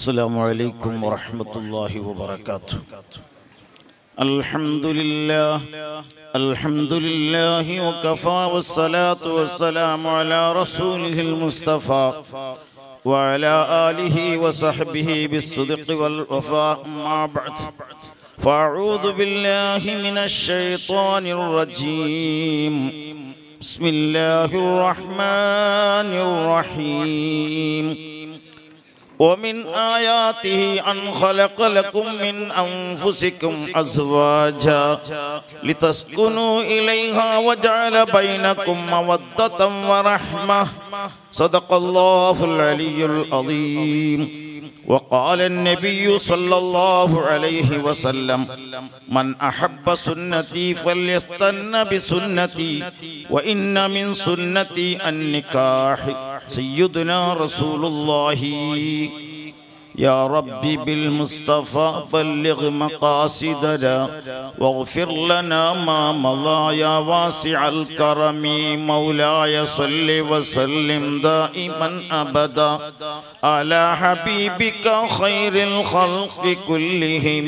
السلام عليكم ورحمة الله وبركاته الحمد لله الحمد لله وكفى والصلاة والسلام على رسوله المصطفى وعلى آله وصحبه بالصدق والوفاء ما بعد فأعوذ بالله من الشيطان الرجيم بسم الله الرحمن الرحيم ومن آياته أن خلق لكم من أنفسكم أزواجا لتسكنوا إليها وجعل بينكم مودة ورحمة صدق الله العلي العظيم وقال النبي صلى الله عليه وسلم من أحب سنتي فليستن بسنتي وإن من سنتي النكاح سيدنا رسول الله يا ربي بالمصطفى بلغ مقاصدنا واغفر لنا ما مضى يا واسع الكرم مولاي صل وسلم دائما ابدا على حبيبك خير الخلق كلهم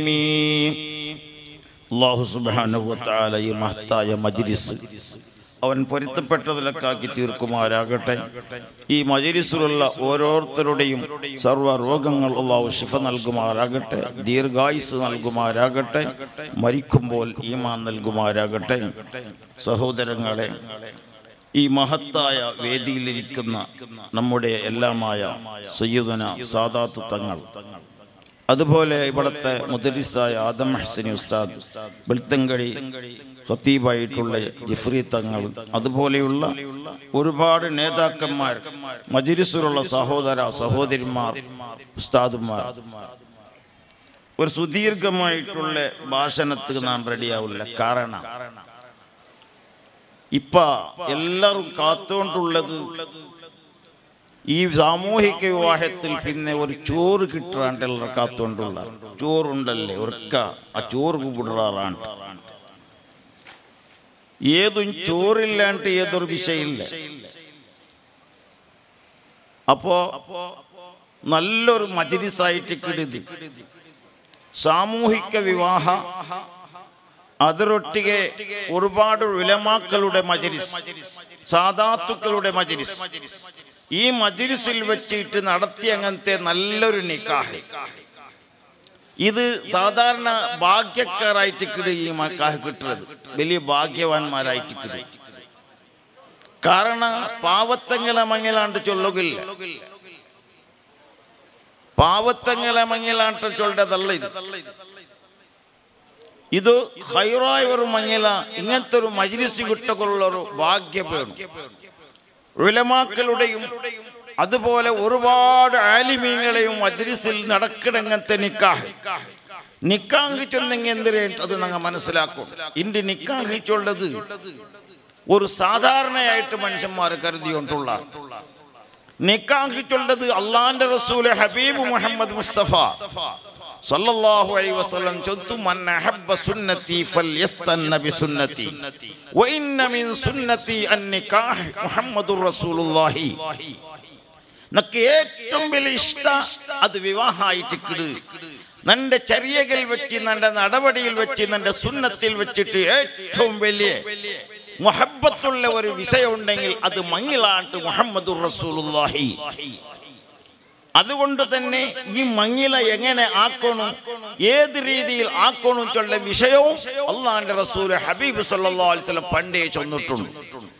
الله سبحانه وتعالى ഈ മഹത്തായ മജ്ലിസ് അവൻ പൊരുത്തപ്പെട്ടതിലൊക്കാക്കി തീർക്കുമാരാകട്ടെ ഈ മജലിസിലുള്ള ഓരോരുത്തരുടെയും സർവ്വ രോഗങ്ങൾ അള്ളാഹു ശിഫ നൽകുമാറാകട്ടെ ദീർഘായുസ് നൽകുമാരാകട്ടെ മരിക്കുമ്പോൾ ഈമാൻ നൽകുമാരാകട്ടെ സഹോദരങ്ങളെ ഈ മഹത്തായ വേദിയിലിരിക്കുന്ന നമ്മുടെ എല്ലാമായ സയ്യുദന സാദാത്ത് തങ്ങൾ അതുപോലെ ഇവിടുത്തെ മുദരിസായ ആദം ഹസനി ഉസ്താദ് വെളുത്തങ്കടി ഖത്തീബായിട്ടുള്ള ജിഫ്രി തങ്ങൾ അതുപോലെയുള്ള ഒരുപാട് നേതാക്കന്മാർ മജിരിസിലുള്ള സഹോദര സഹോദരിമാർ ഉസ്താദുമാർ ഒരു സുദീർഘമായിട്ടുള്ള ഭാഷണത്തിന് നാം റെഡിയാവില്ല കാരണം ഇപ്പ എല്ലാവരും കാത്തുകൊണ്ടുള്ളത് ഈ സാമൂഹിക വിവാഹത്തിൽ പിന്നെ ഒരു ചോറ് കിട്ടാണ്ടല്ല കാത്തുകൊണ്ടുള്ള ചോറുണ്ടല്ലേ ഒർക്ക ആ ചോറ് വിടാറാണ് ഏതും ചോറില്ലാണ്ട് ഏതൊരു വിഷയമില്ല അപ്പോ നല്ലൊരു മജിലിസായിട്ട് കിടുതി സാമൂഹിക വിവാഹ അതിരൊട്ടിಗೆ ഒരുപാട് ഉലമാക്കളുടെ മജിലിസ് സാദാത്തുക്കളുടെ മജിലിസ് ഈ മജിലിസിൽ വെച്ചിട്ട് നടത്തിയ അങ്ങനത്തെ നല്ലൊരു നിക്കാഹ് ഇത് സാധാരണ ഭാഗ്യക്കാരായിട്ട് കിട ഈ മക്കാഹ് കിട്ടുന്നത് വലിയ ഭാഗ്യവാന്മാരായിട്ട് കിട കാരണം പാവത്തങ്ങളെ മങ്ങിലാണ്ട് ചൊല്ലുകില്ല പാവത്തങ്ങളെ മങ്ങിലാണ്ട് ചൊല്ലതല്ല ഇത് ഇത് ഹൈറായ ഒരു മങ്ങില ഇങ്ങനത്തെ ഒരു മജിലിസ് കിട്ടുള്ള ഒരു ഭാഗ്യപേണം ഉലമാക്കളുടെയും അതുപോലെ ഒരുപാട് ആലിമീങ്ങളെയും മജ്ലിസിൽ നടക്കണങ്ങനത്തെ നിക്കാഹ് നിക്കാഹിച്ചൊന്നെങ്കിൽ എന്തിനേ അത് ഞങ്ങൾ മനസ്സിലാക്കും ഇന്റെ നിക്കാഹിച്ചുള്ളത് ഒരു സാധാരണയായിട്ട് മനുഷ്യന്മാർ കരുതിക്കൊണ്ടുള്ള നിക്കാഹിച്ചുള്ളത് അള്ളാന്റെ റസൂല് ഹബീബ് മുഹമ്മദ് മുസ്തഫ സല്ലല്ലാഹു അലൈഹി വസല്ലം ചൊത്തു മൻ അഹബ്ബ സുന്നതി ഫൽയസ്തന്ന ബിസുന്നതി വഇന്ന മിൻ സുന്നതി അന്നികാഹ് മുഹമ്മദുർ റസൂലുള്ളാഹി നക്ക് ഏറ്റവും വലിയ ഇഷ്ട അത് വിവാഹമായിട്ട് കിട് നന്റെ ചര്യകൾ വെച്ച് നന്റെ നടപടിയിൽ വെച്ച് നന്റെ സുന്നത്തിൽ വെച്ചിട്ട് ഏറ്റവും വലിയ മുഹബത്തുള്ള ഒരു വിഷയം ഉണ്ടെങ്കിൽ അത് മങ്ങിലാട്ട് മുഹമ്മദുർ റസൂലുള്ളാഹി അതുകൊണ്ട് തന്നെ ഈ മങ്ങില എങ്ങനെ ആക്കണം ഏത് രീതിയിൽ ആക്കണം ചൊല്ല വിഷയവും അള്ളാന്റെ റസൂൽ ഹബീബ് സല്ലല്ലാഹു അലൈഹി വസല്ലം പണ്ടേ ചൊന്നിട്ടുണ്ട്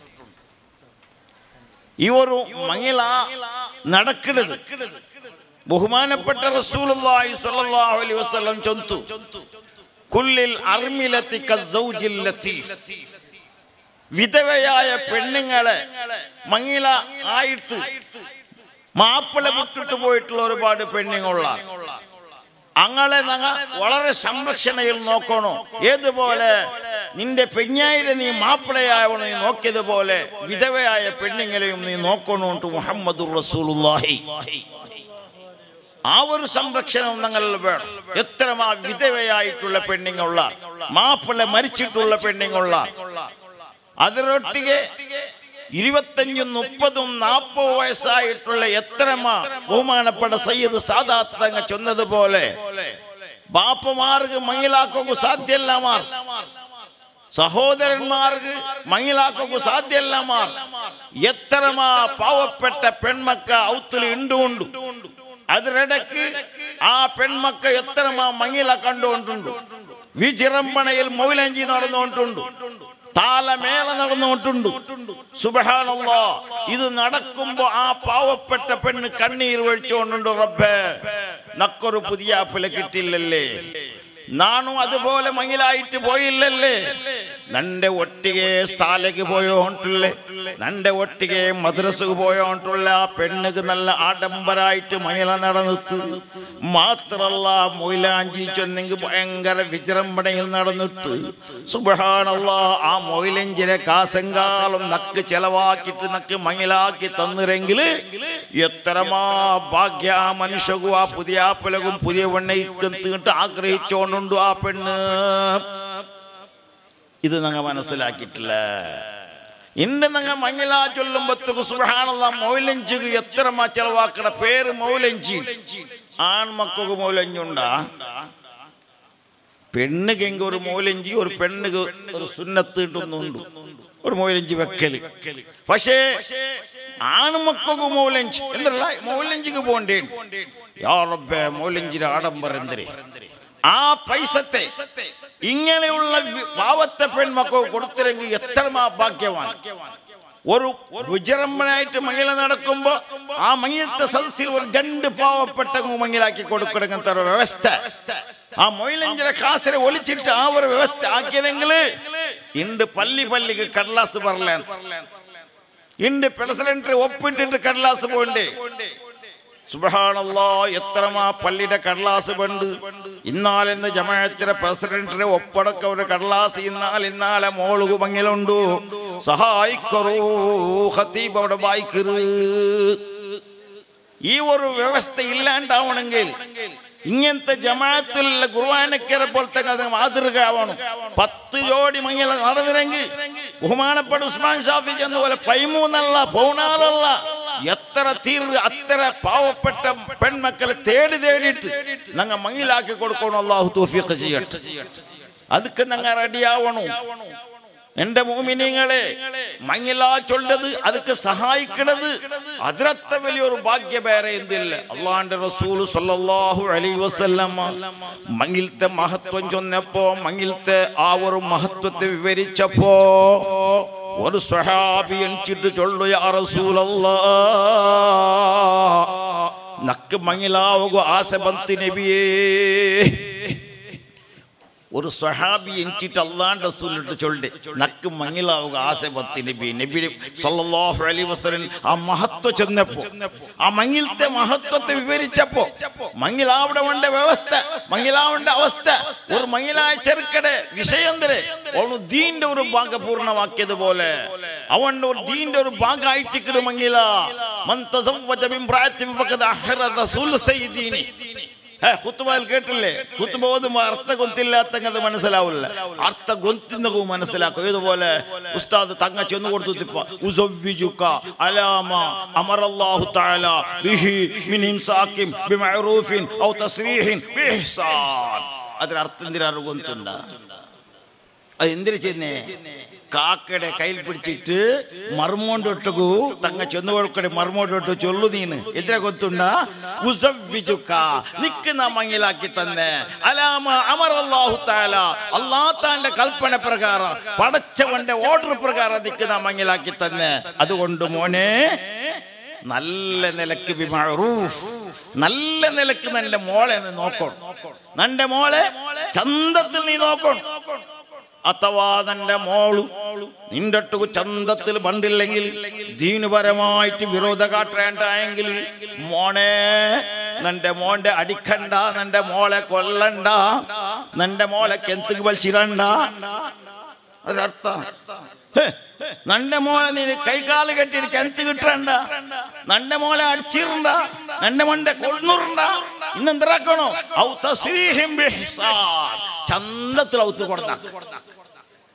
ഈ ഒരു മങ്ങില നടക്കുന്നത് ബഹുമാനപ്പെട്ട റസൂലുള്ളാഹി സ്വല്ലല്ലാഹു അലൈഹി വസല്ലം ചൊന്തു കുല്ലിൽ അർമിലത്തി കസൗജിൽ ലത്തീഫ് വിധവയായ പെണ്ണുങ്ങളെ മങ്ങില ആയിട്ട് മാപ്പിള വിട്ടിട്ട് പോയിട്ടുള്ള ഒരുപാട് പെണ്ണുങ്ങളുള്ള അങ്ങളെ നങ്ങ വളരെ സംരക്ഷണയിൽ നോക്കണോ ഏതുപോലെ നിന്റെ പെഞ്ഞായിരെ നീ മാപ്പിളയാവണം നീ നോക്കിയതുപോലെ വിധവയായ പെണ്ണുങ്ങളെയും നീ നോക്കണോട്ട് മുഹമ്മദ് റസൂലുള്ളാഹി ആ ഒരു സംരക്ഷണം ഞങ്ങൾ വേണം എത്ര മാ വിധവയായിട്ടുള്ള പെണ്ണുങ്ങളുള്ള മാപ്പിള മരിച്ചിട്ടുള്ള പെണ്ണുങ്ങളുള്ള അതിരൊട്ടിಗೆ ഇരുപത്തഞ്ചും മുപ്പതും നാൽപ്പത് വയസ്സായിട്ടുള്ള എത്രമാ ബഹുമാനപ്പെട്ട സയ്യിദ് സാദാത്ത് തങ്ങ ചൊന്നതുപോലെ ബാപ്പമാർക്ക് മങ്ങിലാക്കു സാധ്യല്ല മാർ സഹോദരന്മാർക്ക് മങ്ങിലാക്കു സാധ്യല്ല മാർ എത്രമാ പാവപ്പെട്ട പെൺമക്ക ഔത്തിൽ ഉണ്ടുണ്ട് അതിനിടക്ക് ആ പെൺമക്ക എത്രമാ മങ്ങില കണ്ടുകൊണ്ടുണ്ട് വിചിറമ്പണയിൽ മൗലഞ്ചി നടന്നുകൊണ്ടുണ്ട് താലമേള നടന്നുകൊണ്ടുണ്ട് സുബഹാനല്ലാ ഇത് നടക്കുമ്പോ ആ പാവപ്പെട്ട പെണ്ണ് കണ്ണീർ ഒഴിച്ചുകൊണ്ടുണ്ട് റബ്ബേ നക്കൊരു പുതിയ ആപ്പില കിട്ടില്ലല്ലേ നാണും അതുപോലെ മങ്ങിലായിട്ട് പോയില്ലല്ലേ നന്റെ ഒട്ടിಗೆ ಶಾಲೆಗೆ പോയോണ്ടുള്ളേ നന്റെ ഒട്ടിಗೆ മദ്രസക്ക് പോയോണ്ടുള്ള ആ പെണ്ണുക്ക് നല്ല ആഡംബരായിട്ട് മഹിള നടന്നിട്ട് മാത്രല്ല മൊയിലാഞ്ചി ചെന്നെങ്കിൽ ഭയങ്കര വിജൃംഭണയിൽ നടന്നിട്ട് സുബഹാനല്ല ആ മൊയിലഞ്ചിനെ കാസങ്കാലം നക്ക് ചെലവാക്കിട്ട് നക്ക് മങ്ങിലാക്കി തന്നിരെങ്കിൽ എത്രമാ ഭാഗ്യ ആ മനുഷ്യകും ആ പുതിയ ആപ്പിലകും പുതിയ വെണ്ണയ്ക്കും തീട്ട് ആഗ്രഹിച്ചോണ്ടുണ്ടു ആ പെണ്ണ് ഇത് ഞങ്ങൾ മനസ്സിലാക്കിയിട്ടില്ല ഇന്ന് ഞങ്ങൾ മങ്ങില ചൊല്ലുമ്പോ സുഹാനുള്ള മൗലഞ്ചിക്ക് എത്ര ചെലവാക്കണ പേര് മൗലഞ്ചി ആൺമക്കൾക്ക് മൗലഞ്ചുണ്ടാ പെണ്ണുകെങ്കിൽ ഒരു മൗലഞ്ചി ഒരു പെണ്ണുക്ക് ഒരു സുന്നത്ത് കിട്ടുന്നുണ്ട് ഒരു മൗലഞ്ചി വെക്കല് പക്ഷേ ആൺമക്കൾക്ക് മൗലഞ്ചി എന്തല്ല മൗലഞ്ചിക്ക് പോണ്ടേ യാ റബ്ബേ മൗലഞ്ചിന്റെ ആഡംബരം എന്തരേ ആ പൈസത്തെ ഇങ്ങനെയുള്ള വി- പാവത്തെ പെൺമക്കൾ കൊടുത്തിരെങ്കിൽ എത്രമാ ഭാഗ്യവാൻ ഒരു വിജൃംഭനായിട്ട് മങ്ങില നടക്കുമ്പോ ആ മങ്ങിലത്തെ സദസ്സിൽ ഒരു രണ്ട് പാവപ്പെട്ട മങ്ങിലാക്കി കൊടുക്കണമെന്നത്തെ ഒരു വ്യവസ്ഥ ആ മൊയിലഞ്ചിലെ കാസിനെ ഒലിച്ചിട്ട് ആ ഒരു വ്യവസ്ഥ ആക്കിയെങ്കിൽ ഇണ്ട് പല്ലി പല്ലിക്ക് കടലാസ് പറല ഇണ്ട് പ്രസിഡന്റ് ഒപ്പിട്ടിട്ട് കടലാസ് പോണ്ടേ സുബഹാനല്ലാ എത്രമാ പള്ളിയുടെ കടലാസ് പണ്ട് ഇന്നാലെന്ന് ജമാഅത്തിലെ പ്രസിഡന്റിന്റെ ഒപ്പടക്ക ഒരു കടലാസ് ഇന്നാൽ ഇന്നാലെ മോളുകു മങ്ങിലുണ്ടു സഹായിക്കറൂ ഖത്തീബ് അവിടെ വായിക്കറ് ഈ ഒരു വ്യവസ്ഥ ഇല്ലാണ്ടാവണമെങ്കിൽ ഇങ്ങനത്തെ ജമാഅത്തിലുള്ള ഗുർവാനക്കര പോലത്തെ കഥ മാതൃകയാവണം പത്ത് ജോഡി മങ്ങില നടന്നിരെങ്കിൽ ബഹുമാനപ്പെട്ട ഉസ്മാൻ ഷാഫി ചെന്ന പോലെ പൈമൂന്നല്ല പൗണാലല്ല എത്ര തീർ അത്ര പാവപ്പെട്ട പെൺമക്കളെ തേടി തേടിയിട്ട് ഞങ്ങ മങ്ങിലാക്കി കൊടുക്കണം അള്ളാഹു തൗഫീഖ് ചെയ്യട്ടെ ಅದಕ್ಕೆ ನಂಗೆ ರೆಡಿ ಆವಣು എന്റെ മോമിനിങ്ങളെ മങ്ങിലാ ചൊല്ലത് ಅದಕ್ಕೆ സഹായിക്കണത് അതിരത്ത വലിയൊരു ഭാഗ്യ വേറെ എന്തില്ല അള്ളാന്റെ റസൂൽ സല്ലല്ലാഹു അലൈഹി വസല്ലമ മങ്ങിലത്തെ മഹത്വം ചൊന്നപ്പോ മങ്ങിലത്തെ ആ ഒരു മഹത്വത്തെ വിവരിച്ചപ്പോ ഒരു സ്വഹാബി എണിച്ചിട്ട് ചൊല്ലു യാ റസൂലല്ലാ നക്ക് മങ്ങിലാവുക ആസ ബന്തി നബിയേ ഒരു സ്വഹാബി എഞ്ചിട്ട് അള്ളാണ്ട് റസൂലിട്ട് ചൊല്ലെ നക്ക് മങ്ങിലാവുക ആസെ പത്തി നബി നബി സല്ലല്ലാഹു അലൈഹി വസല്ലം ആ മഹത്വം ചെന്നപ്പോ ആ മങ്ങിലത്തെ മഹത്വത്തെ വിവരിച്ചപ്പോ മങ്ങിലാവിടെ വേണ്ട വ്യവസ്ഥ മങ്ങിലാവേണ്ട അവസ്ഥ ഒരു മങ്ങിലായ ചെറുക്കടെ വിഷയം തരെ അവന് ദീന്റെ ഒരു ഭാഗം പൂർണ്ണമാക്കിയതുപോലെ അവന്റെ ഒരു ദീന്റെ ഒരു ഭാഗമായിട്ടിക്കട് മങ്ങില മൻ തസവ്വജ മിൻ ഇംറഅത്തിൻ ഫഖദ് അഹ്റദ സുൽസൈ ദീനി ಹೇ ಕುತ್ತುಬಾಲ್ ಕೇಟಿಲ್ಲೇ ಕುತ್ತುಬೋದು ಅರ್ಥ ಗೊತ್ತಿല്ലാത്തಂಗದ മനസ്സിലാവില്ല അർത്ഥ ഗൊന്തിന്നകു മനസ്സിലാക്കും ഇതുപോലെ ഉസ്താദ് തങ്ങ ചെന്ന് കൊടുത്തിപ്പ ഉസവ്വിജുക അലാമ അമറല്ലാഹു തആല ബിഹി മിൻ ഇംസാക്കിൻ ബിമഅറൂഫിൻ ഔ തസ്രീഹിൻ ബിഇഹ്സാൻ ಅದರ ಅರ್ಥ എന്തിനാണ് ഗൊന്തുണ്ട അത് എന്തിനു ചെയ്യുന്നേ കാക്കയുടെ കയ്യിൽ പിടിച്ചിട്ട് മർമോണ്ടൊട്ടുകു തങ്ങ ചെന്ന് കൊടുക്കടെ മർമോണ്ടൊട്ട് ചൊല്ലു നീന്ന് എന്തിനാ കൊത്തുണ്ട ഉസവ്വിജുക നിക്കുന്ന മങ്ങിലാക്കി തന്നെ അലാമ അമറല്ലാഹു തആല അല്ലാഹുത്താന്റെ കൽപ്പന പ്രകാരം പടച്ചവന്റെ ഓർഡർ പ്രകാരം നിക്കുന്ന മങ്ങിലാക്കി തന്നെ അതുകൊണ്ട് മോനെ നല്ല നിലക്ക് ബിമഅറൂഫ് നല്ല നിലക്ക് നിന്റെ മോളെ നീ നോക്കണം നിന്റെ മോളെ ചന്തത്തിൽ നീ നോക്കണം അഥവാ നിന്റെ മോളും നിന്റെ അടുത്ത് ചന്തത്തിൽ ബണ്ടില്ലെങ്കിൽ ദീനുപരമായിട്ട് വിരോധ കാട്ടേണ്ടായെങ്കിൽ മോനെ നിന്റെ മോന്റെ അടിക്കണ്ട നിന്റെ മോളെ കൊല്ലണ്ട നിന്റെ മോളെ കെന്തുക്ക് വലിച്ചിരണ്ട അതിനർത്ഥ നന്റെ മോളെ നീ കൈകാല് കെട്ടിയിട്ട് കെന്ത് കിട്ടണ്ട നന്റെ മോളെ അടിച്ചിരണ്ട നന്റെ മോന്റെ കൊള്ളുറണ്ട ഇന്നെന്തരാക്കണോ ഔ തസ്രീഹിം ബിഹ്സാൻ ചന്തത്തിൽ ഔത്ത് കൊടുത്താ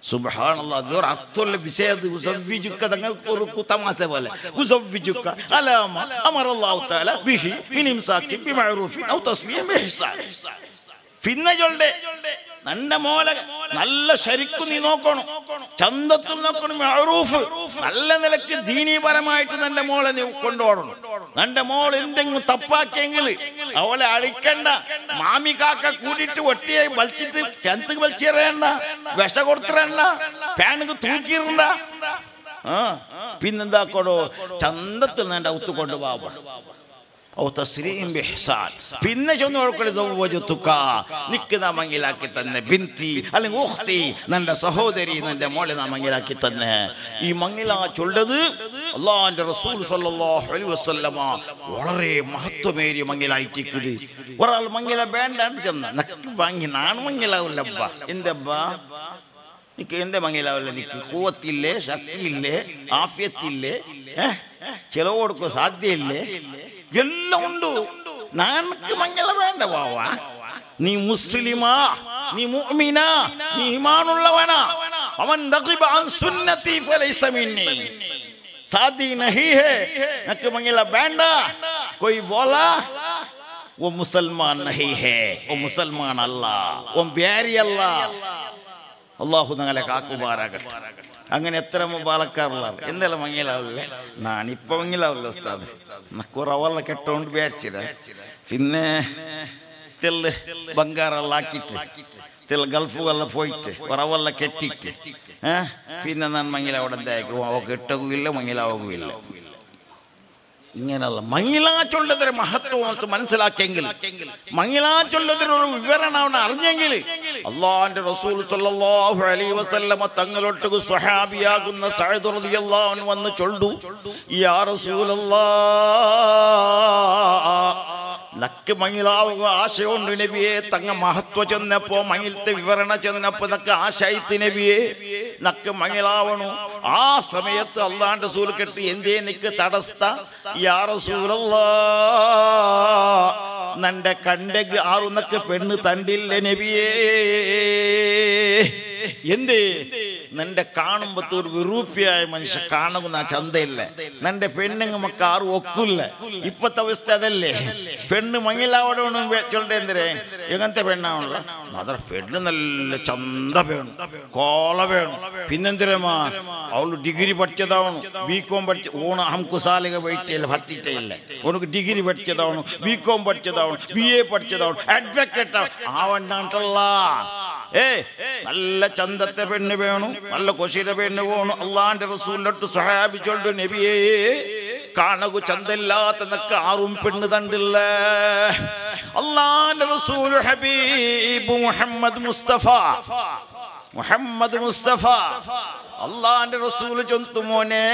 സുബ്ഹാനല്ല അതൊരു അർത്ഥമുള്ള വിഷയം ഉസവ്വിജുക്ക തങ്ങൾക്ക് ഒരു തമാശ പോലെ ഉസവ്വിജുക്ക അലാമ അമറല്ലാഹു തആല ബിഹി മിൻ ഇംസാക്കി ബിമഅറൂഫിൻ ഔ തസ്ലിയം ബിഹിസാൻ പിന്നെ ചൊല്ലെ നന്റെ മോലെ നല്ല ശരിക്കും നീ നോക്കണം ചന്തത്തിൽ നോക്കണം മഅറൂഫ് നല്ല നിലക്ക് ദീനീപരമായിട്ട് നിന്റെ മോളെ നീ കൊണ്ടുപോകണം നിന്റെ മോൾ എന്തെങ്കിലും തപ്പാക്കിയെങ്കിൽ അവളെ അടിക്കണ്ട മാമി കാക്ക കൂടിയിട്ട് ഒട്ടിയായി വലിച്ചിട്ട് ചെന്തക്ക് വലിച്ചെറിയണ്ട വിഷ കൊടുത്തിരണ്ട ഫാനുക്ക് തൂക്കിയിരണ്ട ആ പിന്നെന്താക്കോടോ ചന്തത്തിൽ നിന്റെ ഒത്തു കൊണ്ടുപോവാ ഔ തസ്രീം ബിഹ്സാൻ പിന്നെ ചെന്ന് ഓർക്കടി സൗവജത്തുക നിക്ക് നാ മങ്ങിലാക്കി തന്നെ ബിന്തി അല്ലെങ്കിൽ ഉഖ്തി നിന്റെ സഹോദരി നിന്റെ മോളെ നാ മങ്ങിലാക്കി തന്നെ ഈ മങ്ങില ചൊല്ലത് അള്ളാഹിന്റെ റസൂൽ സല്ലല്ലാഹു അലൈഹി വസല്ലമ വളരെ മഹത്വമേറിയ മങ്ങിലായിട്ടിക്കുത് ഒരാൾ മങ്ങില വേണ്ടാണ്ട് ചെന്ന നക്ക് വാങ്ങി നാണ് മങ്ങിലാവില്ലബ്ബ എന്തബ്ബ നിക്ക് എന്റെ മങ്ങിലാവില്ല നിക്ക് കൂവത്തില്ലേ ശക്തിയില്ലേ ആഫ്യത്തില്ലേ ഏഹ് ചെലവ് കൊടുക്കുക സാധ്യയില്ലേ എല്ലാം ഉണ്ട് നാനക്ക് മഞ്ഞള വേണ്ട വാവാ നീ മുസ്ലിമാ നീ മുഅ്മിനാ നീ ഈമാനുള്ളവനാ അവൻ റഗിബ അൻ സുന്നതി ഫലൈസ മിന്നി शादी नहीं है नक मंगला बैंडा कोई बोला वो मुसलमान नहीं है वो मुसलमान अल्लाह वो प्यारी अल्लाह അള്ളാഹു ഞങ്ങളെ കാക്കുമാരാകട്ടെ അങ്ങനെ എത്ര ബാലക്കാറുള്ള എന്തെല്ലാം മങ്ങിലാവില്ലേ നാണിപ്പോ മങ്ങിലാവില്ല ഉസ്താദ് നക്കൂറവല്ല കെട്ടോണ്ട് വിചാരിച്ചില്ല പിന്നെ തെല്ല് ബംഗാറെല്ലാം ആക്കിയിട്ട് തെല്ല് ഗൾഫുകളെല്ലാം പോയിട്ട് ഉറവെല്ലാം കെട്ടിയിട്ട് ഏഹ് പിന്നെ ഞാൻ മങ്ങിലാവിടെ എന്തായിരിക്കും അവ കെട്ടകുമില്ല മങ്ങിലാവുകയില്ല ഇങ്ങനെയല്ല മങ്ങിലാ ചൊല്ലതിന്റെ മഹത്വം മനസ്സിലാക്കിയെങ്കിൽ മങ്ങിലാ ചൊല്ലതിന് ഒരു വിവരണം അവൻ അറിഞ്ഞെങ്കിൽ അള്ളാന്റെ റസൂൽ സല്ലല്ലാഹു അലൈഹി വസല്ലമ തങ്ങളൊട്ടുക്ക് സ്വഹാബിയാകുന്ന സഅദ് റളിയല്ലാഹു അൻഹു വന്ന് ചൊല്ലു യാ റസൂലല്ലാഹ് നക്ക് മങ്ങിലാവുക ആശയുണ്ട് നബിയെ തങ്ങ മഹത്വ ചെന്നപ്പോ മങ്ങിലത്തെ വിവരണ ചെന്നപ്പോ നക്ക് ആശയിത്ത് നബിയെ നക്ക് മങ്ങിലാവണു ആ സമയത്ത് അള്ളാന്റെ സൂൽ കെട്ടി എന്തേ നിക്ക് തടസ്ത യാ റസൂലല്ലാ നന്റെ കണ്ടെഗ് ആറുന്നക്ക് പെണ്ണ് തണ്ടില്ല നബിയേ എന്തേ നിന്റെ കാണുമ്പത്തെ ഒരു വിറൂപ്പിയായ മനുഷ്യ കാണുന്ന ആ ചന്തയില്ല നിന്റെ പെണ്ണുങ്ങ മക്ക ആരും ഒക്കില്ല ഇപ്പത്തെ അവസ്ഥ അതല്ലേ പെണ്ണ് മങ്ങിലാവണം ചൊല്ലെ എന്തിരേ എങ്ങനത്തെ പെണ്ണാണല്ലോ അത്ര പെണ്ണ് നല്ല ചന്ത വേണം കോള വേണം പിന്നെന്തിരമാ അവള് ഡിഗ്രി പഠിച്ചതാവണം ബി കോം പഠിച്ച ഓണ ഹംകു സാലിക വൈറ്റില്ല ഭത്തിയില്ല ഉനക്ക് ഡിഗ്രി പഠിച്ചതാവണം ബി കോം പഠിച്ചതാവണം ബി എ പഠിച്ചതാവണം അഡ്വക്കേറ്റ് ആവണ്ടാണ്ടല്ല ഏ നല്ല ചന്തത്തെ പെണ്ണ് വേണം നല്ല കൊശിര പെണ്ണ് വേണം അള്ളാന്റെ റസൂലിലോട്ട് സഹാബിച്ചോണ്ട് നബിയേ കാണകു ചന്തല്ലാത്ത നക്ക് ആറും പെണ്ണ് തണ്ടില്ല അള്ളാന്റെ റസൂൽ ഹബീബ് മുഹമ്മദ് മുസ്തഫ മുഹമ്മദ് മുസ്തഫ അള്ളാന്റെ റസൂല് ചൊന്തു മോനെ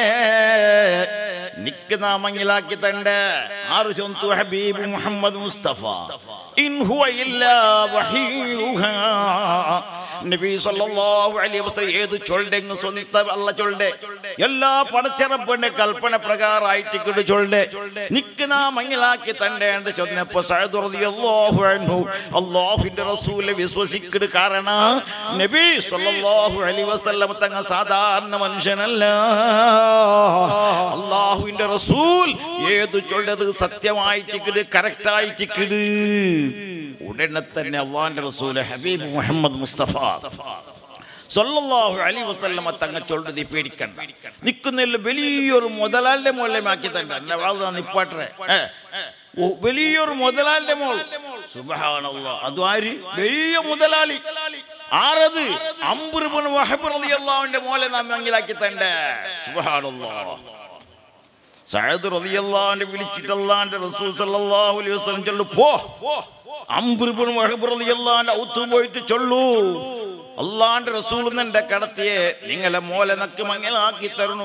നിക്ക് നാമങ്ങിലാക്കി തണ്ട് ആറ് ചൊന്തു ഹബീബ് മുഹമ്മദ് മുസ്തഫ ഇൻ ഹുവ ഇല്ലാ വഹീയുഹാ നബി സല്ലല്ലാഹു അലൈഹി വസല്ലം ഏത് ചൊൽടെങ്ങ് സ്വന്തം അല്ല ചൊൽടെ എല്ലാ പടച്ചിറപ്പിന്റെ കൽപ്പന പ്രകാരമായിട്ട് ചൊൽടെ നിക്ക് നാ മങ്ങിലാക്കി തന്റെ എന്ന് ചൊന്നപ്പോ സഅദ് റളിയല്ലാഹു അൻഹു അല്ലാഹുവിന്റെ റസൂലെ വിശ്വസിക്കട് കാരണം നബി സല്ലല്ലാഹു അലൈഹി വസല്ലം തങ്ങ സാധാരണ മനുഷ്യനല്ല അല്ലാഹുവിന്റെ റസൂൽ ഏത് ചൊല്ലത് സത്യമായിട്ട് കറക്റ്റ് ആയിട്ട് ഉടനെ തന്നെ അള്ളാഹിന്റെ റസൂല് ഹബീബ് മുഹമ്മദ് മുസ്തഫ സല്ലല്ലാഹു അലൈഹി വസല്ലമ തങ്ങ ചൊല്ലത് പേടിക്കണ്ട നിൽക്കുന്നില്ല വലിയൊരു മുതലാളിന്റെ മോളിലേമാക്കി തന്നെ എന്നെ വാഴ്ന്ന നിപ്പാട്ടെ ഓ വലിയൊരു മുതലാളിന്റെ മോൾ സുബ്ഹാനല്ലാഹ് അത് ആര് വലിയ മുതലാളി ആരത് അമ്പുറുബൻ വഹബ് റളിയല്ലാഹുവിന്റെ മോലെ നാം മങ്ങിലാക്കി തന്നെ സുബ്ഹാനല്ലാഹ് സഅദ് റളിയല്ലാഹുവിനെ വിളിച്ചിട്ട് അല്ലാഹുവിന്റെ റസൂൽ സല്ലല്ലാഹു അലൈഹി വസല്ലം ചൊല്ലു പോ അംബുർബിൻ വഹബ് റളിയല്ലാഹുവിന്റെ ഔത്ത് പോയിട്ട് ചൊല്ലു അള്ളാന്റെ റസൂൽ നിന്റെ കടത്തിയെ നിങ്ങളെ മോലെ നക്ക് മങ്ങലാക്കി തരണു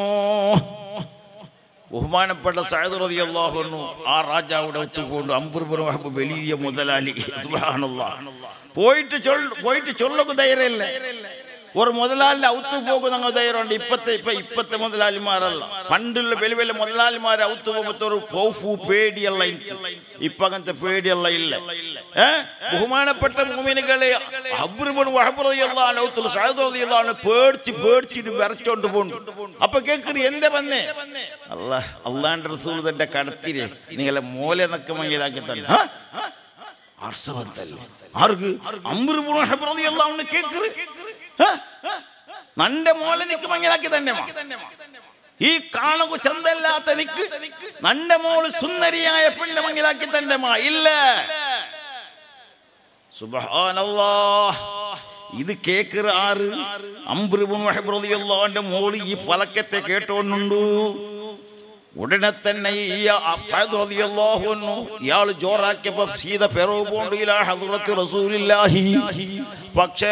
ബഹുമാനപ്പെട്ട സഅദ് റളിയല്ലാഹു അൻഹു ആ രാജാവുടെ ഒത്തുകൊണ്ട് അംബുർബിൻ വഹബ് വലിയ മുതലാളി സുബ്ഹാനല്ലാഹ് പോയിട്ട് ചൊല്ലു പോയിട്ട് ചൊല്ലക്ക് ധൈര്യമില്ല ഒരു മുതലാളിന്റെ ഔത്ത് പോകും ഞങ്ങൾ ധൈര്യമുണ്ട് ഇപ്പത്തെ ഇപ്പൊ ഇപ്പത്തെ മുതലാളിമാരല്ല പണ്ടുള്ള വലിയ വലിയ മുതലാളിമാരെ ഔത്ത് പോകുമ്പോ ഒരു പൗഫു പേടിയല്ല എനിക്ക് ഇപ്പൊ അങ്ങനത്തെ പേടിയല്ല ഇല്ല ഏ ബഹുമാനപ്പെട്ട മൂമിനുകളെ അബ്രുബൻ വഹബുറതിയാണ് ഔത്തുൽ സഹദുറതിയാണ് പേടിച്ച് പേടിച്ചിട്ട് വിറച്ചോണ്ട് പോകുന്നു അപ്പൊ കേക്കറി എന്താ വന്നേ അല്ല അള്ളാന്റെ റസൂൽ തന്റെ കടത്തിരെ നിങ്ങളെ മൂല നക്ക മങ്ങിലാക്കി തന്നെ ആ? അർസവന്തല്ലേ ആർക്ക് അമ്പുറുപുറ ഹബ്രതിയെല്ലാം കേക്കറ് ആ? നന്റെ മോലെ നിക്ക് മങ്ങിലാക്കി തന്നെ ഈ കാണുക ചന്തല്ലാത്ത നിക്ക് നന്റെ മോള് സുന്ദരിയായ പെണ്ണ് മങ്ങിലാക്കി തന്നെ മാ ഇല്ല സുബ്ഹാനല്ലാ ഇത് കേക്കറ് ആറ് അമ്പുറുപുറതിയല്ലാന്റെ മോള് ഈ ഫലക്കത്തെ കേട്ടോണ്ടുണ്ടു ഉടനെ തന്നെ ഈ അബ്സാദ് റളിയല്ലാഹു അൻഹു ഇയാൾ ജോറാക്കിയപ്പോ സീത പെറവ് പോണ്ട് ഇലാ ഹദ്റത്ത് റസൂലില്ലാഹി പക്ഷേ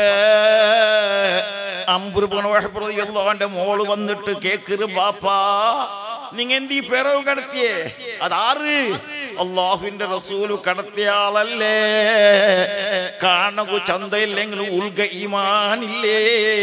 അമ്പുറുപുറതിയല്ലാന്റെ മോള് വന്നിട്ട് കേക്കറ് ബാപ്പാ നിങ്ങ എന്തി പെറവ് കടത്തിയേ അതാറ് അള്ളാഹുവിന്റെ റസൂല് കടത്തിയ ആളല്ലേ കാണകു ചന്തയില്ലെങ്കിൽ ഉൾഗ ഈമാനില്ലേ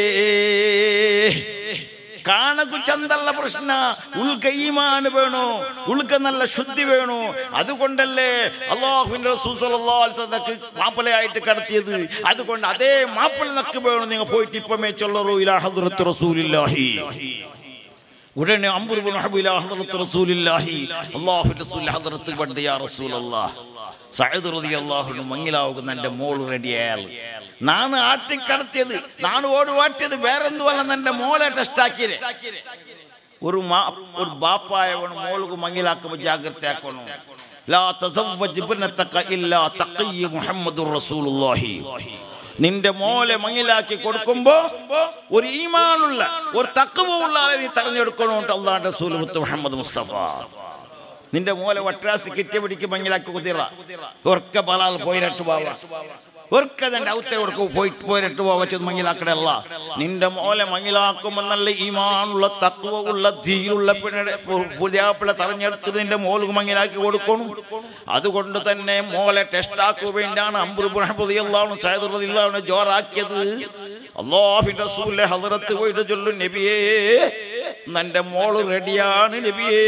കാണകു ചന്തല്ല പ്രശ്ന ഉൾക്ക ഈമാൻ വേണോ ഉൾക്ക നല്ല ശുദ്ധി വേണോ അതുകൊണ്ടല്ലേ അള്ളാഹുവിന്റെ റസൂൽ സ്വല്ലല്ലാഹു അലൈഹി വസല്ലം മാപ്പിളയായിട്ട് കടത്തിയത് അതുകൊണ്ട് അതേ മാപ്പിള നക്ക് വേണം നിങ്ങൾ പോയിട്ട് ഇപ്പമേ ചൊല്ലറൂ ഇലാ ഹദ്റത്ത് റസൂലില്ലാഹി ഉടനെ അമ്പുറുബിൻ ഹബീല ഹദ്റത്ത് റസൂലില്ലാഹി അല്ലാഹുവിന്റെ റസൂൽ ഹദ്റത്ത് പണ്ട് യാ റസൂലല്ലാഹ് സഅദ് റളിയല്ലാഹു മങ്ങിലാവുന്ന എൻ്റെ മോള് റെഡിയായാൽ നാണ് ആട്ടിക്കടത്തിയത് നാണ് ഓട് വാട്ടിയത് വേറെന്തുവല്ല എൻ്റെ മോളെ ടെസ്റ്റ് ആക്കിയത് ഒരു മാ ഒരു ബാപ്പായവണ് മോൾക്ക് മങ്ങിലാക്കുമ്പോൾ ജാഗ്രത ആക്കണം ലാ തസവ്വജ് ഇബ്നതക ഇല്ലാ തഖിയ്യ മുഹമ്മദുർ റസൂലുള്ളാഹി നിന്റെ മോലെ മങ്ങിലാക്കി കൊടുക്കുമ്പോ ഒരു ഈമാനുള്ള ഒരു തക്കവുള്ള ആളെ നീ തെരഞ്ഞെടുക്കണോട്ട് അള്ളാന്റെ റസൂൽ മുത്ത് മുഹമ്മദ് മുസ്തഫ നിന്റെ മോലെ വട്രാസ് കിറ്റിയ പിടിക്ക് മങ്ങിലാക്കി കുതിറ ഒർക്ക ബലാൽ പോയിരട്ട് പോവ ഒർക്ക നിന്റെ ഔത്തര കൊടുക്കും പോയി പോയിരട്ട് പോവാ വെച്ചത് മങ്ങിലാക്കടല്ല നിന്റെ മോലെ മങ്ങിലാക്കുമ്പോൾ നല്ല ഈമാനുള്ള തത്വ ഉള്ള ധീരുള്ള പിന്നീട് പുതിയാപ്പിള തെരഞ്ഞെടുത്ത് നിന്റെ മോൾക്ക് മങ്ങിലാക്കി കൊടുക്കണം അതുകൊണ്ട് തന്നെ മോലെ ടെസ്റ്റ് ആക്കുക വേണ്ടിയാണ് അമ്പുറുബുഹബുദിയല്ലാവും സൈദുറദില്ലാവും ജോറാക്കിയത് അള്ളാഹിന്റെ റസൂലിന്റെ ഹദറത്ത് പോയിട്ട് ചൊല്ലും നബിയേ നിന്റെ മോള് റെഡിയാണ് നബിയേ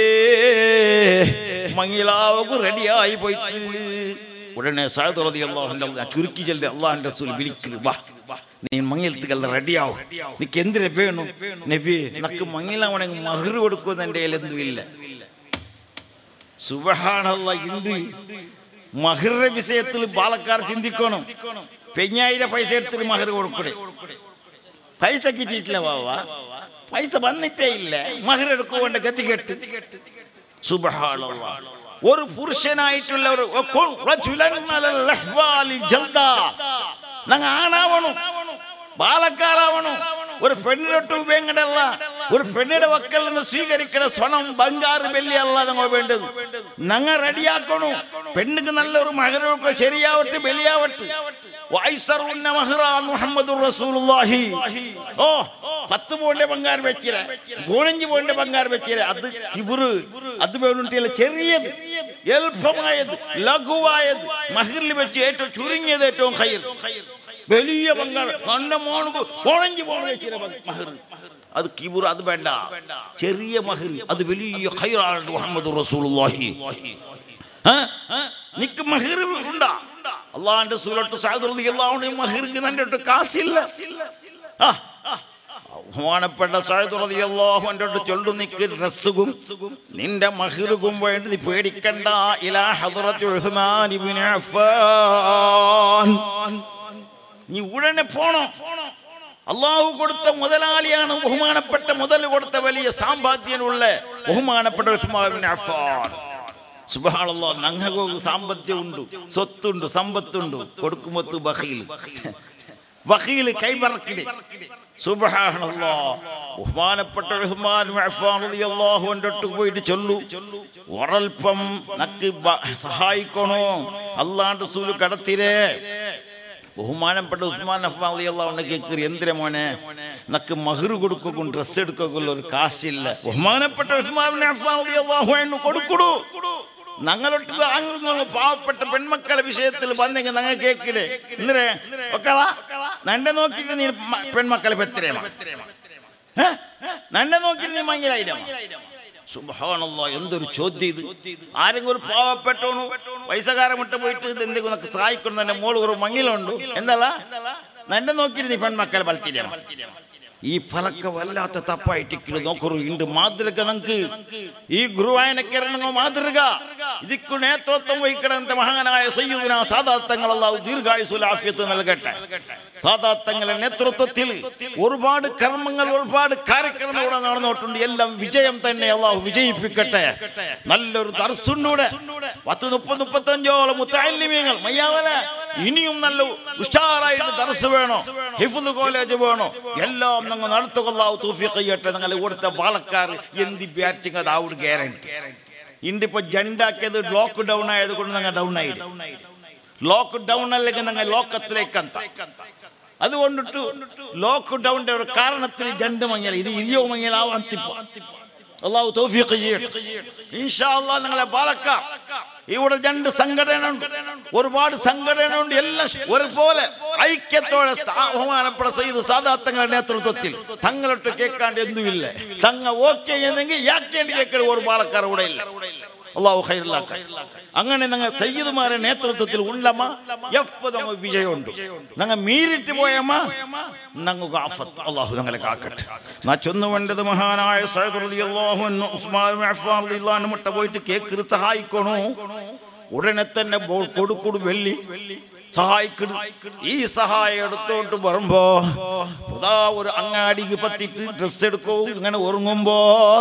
മങ്ങിലാവു റെഡിയായി പോയിട്ട് ഉടനെ സായതുറതി അള്ളാഹുന്റെ ചുരുക്കി ചെല്ലി അള്ളാഹിന്റെ റസൂൽ വിളിക്കുന്നു വാ നീ മങ്ങിലത്തുകളുടെ റെഡിയാവും നിനക്ക് എന്തിനെ വേണം നബി നക്ക് മങ്ങിലാവണെങ്കിൽ മഹർ കൊടുക്കുന്ന എൻ്റെ കയ്യിൽ എന്തുമില്ല സുബഹാനല്ല ഇണ്ട് മഹറിന്റെ വിഷയത്തിൽ പാലക്കാർ ചിന്തിക്കണം പെഞ്ഞായിരം പൈസ എടുത്തിട്ട് മഹർ കൊടുക്കണേ പൈസ കിട്ടിയിട്ടില്ല വാവ പൈസ വന്നിട്ടേ ഇല്ല മഹർ എടുക്കുകൊണ്ട് ഗതി കെട്ട് സുബഹാനല്ല ഒരു പുരുഷനായിട്ടുള്ള ഒരു ഒക്കുൾ റജുലൻ അലൽ അഹ്വാലി ജൽദ. നങ്ങ ആണാവണം ബാലക്കാരാവണം ഒരു പെണ്ണിനൊട്ട് വേങ്ങടല്ല ഒരു പെണ്ണിയുടെ വക്കൽ നിന്ന് സ്വീകരിക്കണ സ്വണം ബംഗാറ് വെള്ളിയല്ല നമ്മൾ വേണ്ടത് നങ്ങ റെഡിയാക്കണു പെണ്ണുക്ക് നല്ലൊരു മകനൊക്കെ ശരിയാവട്ടെ ബലിയാവട്ടെ വൈസറുന്ന മഹ്റാൻ മുഹമ്മദുർ റസൂലുള്ളാഹി ഓ പത്ത് പോന്റെ ബംഗാർ വെച്ചിര പതിനഞ്ച് പോന്റെ ബംഗാർ വെച്ചിര അത് കിബുറ് അത് വേണ്ടില്ല ചെറിയത് എളുപ്പമായത് ലഘുവായത് മഹറിൽ വെച്ച് ഏറ്റവും ചുരുങ്ങിയത് ഏറ്റവും ഹൈർ വലിയ ബംഗാൾ നല്ല മോണുക്ക് പതിനഞ്ച് പോൺ വെച്ചിര മഹർ അത് കിബുർ അത് വേണ്ട ചെറിയ മഹർ അത് വലിയ ഹൈറാണ് മുഹമ്മദ് റസൂലുള്ളാഹി ആ? നിക്ക് മഹിർ ഉണ്ടാ അള്ളാന്റെ സൂലട്ട് സാധുറതി അള്ളാഹുണ്ട് മഹിർക്ക് നിന്റെ കാശില്ല ആ ബഹുമാനപ്പെട്ട സായതുറതി അള്ളാഹു എൻ്റെ അടുത്ത് ചൊല്ലു നിക്ക് ഡ്രസ്സുകും നിന്റെ മഹിറുകും വേണ്ടി നീ പേടിക്കണ്ട ഇലാ ഹദ്റത്തി ഉസ്മാൻ ഇബ്നു അഫ്ഫാൻ നീ ഉടനെ പോണോ അള്ളാഹു കൊടുത്ത മുതലാളിയാണ് ബഹുമാനപ്പെട്ട മുതൽ കൊടുത്ത വലിയ സാമ്പാദ്യനുള്ള ബഹുമാനപ്പെട്ട ഉസ്മാൻ ഇബ്നു അഫ്ഫാൻ സുബഹാനല്ലാ ഞങ്ങൾക്ക് സാമ്പത്തികമുണ്ട് സ്വത്തുണ്ട് സമ്പത്തുണ്ട് കൊടുക്കുമ്പത്ത് ബഹീൽ ബഹീൽ കൈമറക്കില് സുബഹാനല്ലാ ബഹുമാനപ്പെട്ട ഉസ്മാൻ ഇബ്നു അഫ്ഫാൻ റളിയല്ലാഹു അൻഹു അടുത്ത് പോയിട്ട് ചൊല്ലു ഒരൽപ്പം നക്ക് ബ- സഹായിക്കണോ അള്ളാന്റെ റസൂൽ കടത്തിരേ ബഹുമാനപ്പെട്ട ഉസ്മാൻ അഫ്ഫാൻ റളിയല്ലാഹു അൻഹു കേൾക്കറി എന്തിനാ മോനെ നക്ക് മഹർ കൊടുക്കും ഡ്രസ് എടുക്കൊക്കെ ഒരു കാശില്ല ബഹുമാനപ്പെട്ട ഉസ്മാൻ ഇബ്നു അഫ്ഫാൻ റളിയല്ലാഹു അൻഹു കൊടുക്കുടു ഞങ്ങളൊട്ട് ആഗ്രഹങ്ങൾ പാവപ്പെട്ട പെൺമക്കളെ വിഷയത്തിൽ വന്നെങ്കിൽ ഞങ്ങൾ കേക്കില്ലേ ഇന്നലെ ഒക്കളാ നന്റെ നോക്കിയിട്ട് നീ മ- പെൺമക്കളെ പെത്രേമ ഏ? നന്നെ നോക്കിയിട്ട് നീ മങ്ങിലായിരം സുബഹാനല്ലാ എന്തൊരു ചോദ്യം ഇത് ആരെങ്കിലും ഒരു പാവപ്പെട്ടോണു പൈസക്കാരൻ മുട്ട പോയിട്ട് ഇത് എന്തെങ്കിലും നമുക്ക് സഹായിക്കുന്നു എന്റെ മോള് ഒരു മങ്ങിലുണ്ട് എന്തല്ല നന്നെ നോക്കിയിട്ട് നീ പെൺമക്കളെ വളർത്തിരാ ഈ ഫലക്ക വല്ലാത്ത തപ്പായിട്ട് നോക്കറു ഇണ്ട് മാതൃക നമുക്ക് ഈ ഗുരുവായനക്കിരണ മാതൃക ഇതിക്കു നേതൃത്വം വഹിക്കണ മഹാനായ സയ്യൂദിന സാദാത്തങ്ങളല്ലാവ് ദീർഘായുസുൽ ആഫിയത്ത് നൽകട്ടെ സാദാത്തങ്ങളുടെ നേതൃത്വത്തിൽ ഒരുപാട് കർമ്മങ്ങൾ ഒരുപാട് കാര്യക്രമങ്ങൾ ഇവിടെ നടന്നിട്ടുണ്ട് എല്ലാം വിജയം തന്നെ അള്ളാഹു വിജയിപ്പിക്കട്ടെ നല്ലൊരു ദർസുണ്ടൂടെ പത്ത് മുപ്പത് മുപ്പത്തഞ്ചോളം മുത്താലിമ്യങ്ങൾ മയ്യാവല ഇനിയും നല്ല ഉഷാറായിട്ട് ദർസ് വേണോ ഹിഫുദ് കോളേജ് വേണോ എല്ലാം നിങ്ങൾ നടത്തുകൊള്ളാവു തൂഫിക്ക് ചെയ്യട്ടെ നിങ്ങൾ ഇവിടുത്തെ പാലക്കാർ എന്ത് വിചാരിച്ചെങ്കിൽ അത് അവിടെ ഗ്യാരണ്ടി ഇന്നിപ്പോ ജണ്ടാക്കിയത് ലോക്ക് ഡൗൺ ആയത് കൊണ്ട് നിങ്ങൾ ഡൗൺ ആയി ലോക്ക് ഡൗൺ അല്ലെങ്കിൽ നിങ്ങൾ ലോക്കത്തിലേക്ക് ಅಂತ അതുകൊണ്ടിട്ട് ലോക്ക് ഡൗണിന്റെ ഒരു കാരണത്തിൽ ജണ്ട് മങ്ങിയാൽ ഇത് ഇരിയോ മങ്ങിയാലാവാന്തിപ്പോ അള്ളാഹു തൗഫീഖ് ചെയ്യട്ടെ ഇൻഷാ അള്ളാഹ് നിങ്ങളെ പാലക്ക ഇവിടെ രണ്ട് സംഘടന ഉണ്ട് ഒരുപാട് സംഘടന ഉണ്ട് എല്ലാം ഒരുപോലെ ഐക്യത്തോടെ സ്ഥാ- ബഹുമാനപ്പെട്ട സയ്യിദ് സാദാത്തങ്ങളുടെ നേതൃത്വത്തിൽ തങ്ങളൊട്ട് കേൾക്കാണ്ട് എന്തുമില്ല തങ്ങ ഓക്കെ എന്നെങ്കിൽ യാക്കേണ്ടി കേൾക്കേണ്ട ഒരു പാലക്കാർ ഇവിടെ ഇല്ല അള്ളാഹു ഖൈറിലാക്ക അങ്ങനെ ഞങ്ങൾ സയ്യിദുമാരുടെ നേതൃത്വത്തിൽ ഉള്ളമ്മ എപ്പോഴും വിജയമുണ്ട് ഞങ്ങൾ മീരിട്ട് പോയമ്മ ഞങ്ങൾക്ക് ആഫത്ത് അള്ളാഹു ഞങ്ങളെ കാക്കട്ടെ നാ ചൊന്നു വേണ്ടത് മഹാനായ സയ്യിദ് റളിയല്ലാഹു അൻഹു ഉസ്മാൻ ബിൻ അഫ്ഫാൻ റളിയല്ലാഹു അൻഹു മുട്ട പോയിട്ട് കേക്ക് സഹായിക്കണു ഉടനെ തന്നെ ബോ- കൊടുക്കൊടു വെള്ളി സഹായിക്കണം ഈ സഹായം എടുത്തോണ്ട് വരുമ്പോ പുതാ ഒരു അങ്ങാടിക്ക് പത്തിട്ട് ഡ്രസ് എടുക്കോ ഇങ്ങനെ ഒരുങ്ങുമ്പോ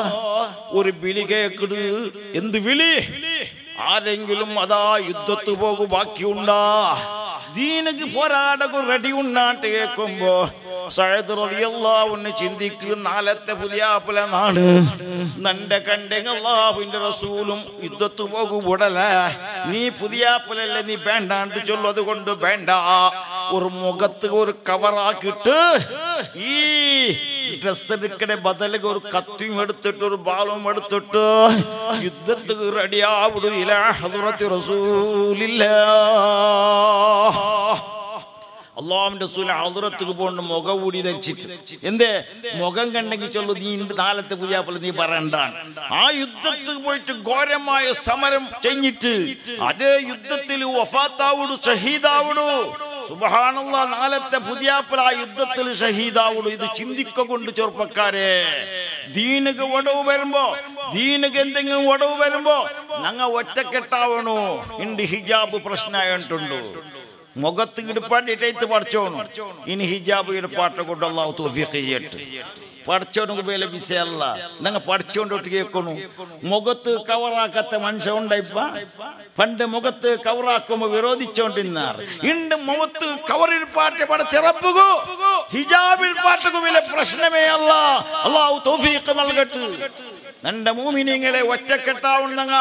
ഒരു വിളി കേക്കിട് എന്ത് വിളി ആരെങ്കിലും അതാ യുദ്ധത്ത് പോകു ബാക്കിയുണ്ടാ ദീനക്ക് പോരാടകു റെഡി ഉണ്ടാട്ട് കേൾക്കുമ്പോ സയ്യിദ് റളിയല്ലാഹു അൻഹു ചിന്തിക്കും നാലത്തെ പുതിയാപ്പുല നാട് നന്റെ കണ്ടെങ്കിൽ അള്ളാഹുവിന്റെ റസൂലും യുദ്ധത്ത് പോകു ഉടല നീ പുതിയാപ്പുലല്ലേ നീ വേണ്ടാണ്ട് ചൊല്ലത് കൊണ്ട് വേണ്ട ഒരു മുഖത്ത് ഒരു കവറാക്കിട്ട് ഈ ഡ്രസ് എടുക്കണ ബദലുക ഒരു കത്തിയും എടുത്തിട്ട് ഒരു ബാലും എടുത്തിട്ട് യുദ്ധത്തിന് റെഡിയാവിടൂല ഹദ്റത്തി റസൂലില്ല അള്ളാഹുവിന്റെ റസൂൽ ഹദ്റത്തുക്ക് പോണ്ട് മുഖം കൂടി ധരിച്ചിട്ട് എന്തേ മുഖം കണ്ടെങ്കിൽ ചൊല്ലു നീ ഇണ്ട് നാളത്തെ പുതിയാപ്പള നീ പറയണ്ടാണ് ആ യുദ്ധത്തിൽ പോയിട്ട് ഘോരമായ സമരം ചെയ്ഞ്ഞിട്ട് അതേ യുദ്ധത്തിൽ വഫാത്താവുടു ഷഹീദാവുടു സുബഹാനുള്ള നാളത്തെ പുതിയാപ്പല ആ യുദ്ധത്തിൽ ഷഹീദാവുടു ഇത് ചിന്തിക്ക കൊണ്ട് ചെറുപ്പക്കാരെ ദീനക്ക് ഒടവ് വരുമ്പോ ദീനക്ക് എന്തെങ്കിലും ഒടവ് വരുമ്പോ ഞങ്ങ ഒറ്റക്കെട്ടാവണു ഇണ്ട് ഹിജാബ് പ്രശ്നമായിട്ടുണ്ടോ മുഖത്ത് ഇടുപ്പാണ്ടിട്ടേത്ത് പഠിച്ചോണു ഇനി ഹിജാബ് ഇടുപ്പാട്ട കൊണ്ട് അള്ളാഹു തൗഫീഖ് ചെയ്യട്ടെ പഠിച്ചോണു വേല വിഷയല്ല നിങ്ങൾ പഠിച്ചോണ്ടോട്ട് കേൾക്കണു മുഖത്ത് കവറാക്കാത്ത മനുഷ്യ ഉണ്ടായിപ്പ പണ്ട് മുഖത്ത് കവറാക്കുമ്പോ വിരോധിച്ചോണ്ടിരുന്നാർ ഇണ്ട് മുഖത്ത് കവറിൽപ്പാട്ടെ പടച്ചിറപ്പുകു ഹിജാബിൽ പാട്ടുകു വില പ്രശ്നമേ അല്ല അള്ളാഹു തൗഫീഖ് നൽകട്ട് നന്റെ മൂമിനിങ്ങളെ ഒറ്റക്കെട്ടാവുന്നങ്ങ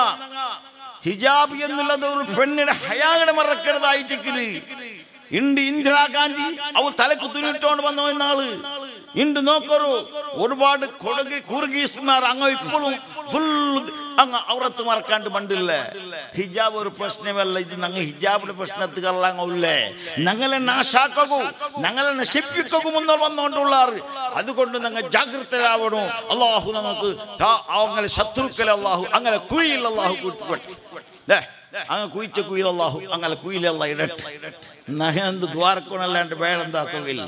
ഹിജാബ് എന്നുള്ളത് ഒരു പെണ്ണിന്റെ ഹയാങ്ങനെ മറക്കരുതായിട്ടിരിക്കല് ഇണ്ട് ഇന്ദിരാഗാന്ധി അവൾ തലക്ക് തുണിട്ടോണ്ട് വന്നു എന്നാള് ഇണ്ട് നോക്കൊരു ഒരുപാട് കൊടകി കുർഗീസ്മാർ അങ്ങ് ഇപ്പോഴും ഫുൾ അങ്ങ് ഔറത്ത് മറക്കാണ്ട് പണ്ടില്ല ഹിജാബ് ഒരു പ്രശ്നമല്ല ഇത് ഞങ്ങൾ ഹിജാബിന്റെ പ്രശ്നത്തിലല്ലേ ഞങ്ങളെ നാശാക്കൂ ഞങ്ങളെ നശിപ്പിക്കൂ മുന്നോൾ വന്നുകൊണ്ടുള്ളാറ് അതുകൊണ്ട് ഞങ്ങൾ ജാഗ്രതരാവണോ അള്ളാഹു നമുക്ക് അങ്ങനെ ശത്രുക്കളെ അള്ളാഹു അങ്ങനെ കുഴിയിൽ അള്ളാഹു കൂട്ടിക്കൊട്ടെ ല്ലേ? അങ്ങ് കുയിച്ച കുയിൽ അള്ളാഹു അങ്ങനെ കുയിലല്ല ഇടട്ടെ നഗ എന്ത് ദ്വാരക്കൊണല്ലാണ്ട് വേറെന്താക്കുകയില്ല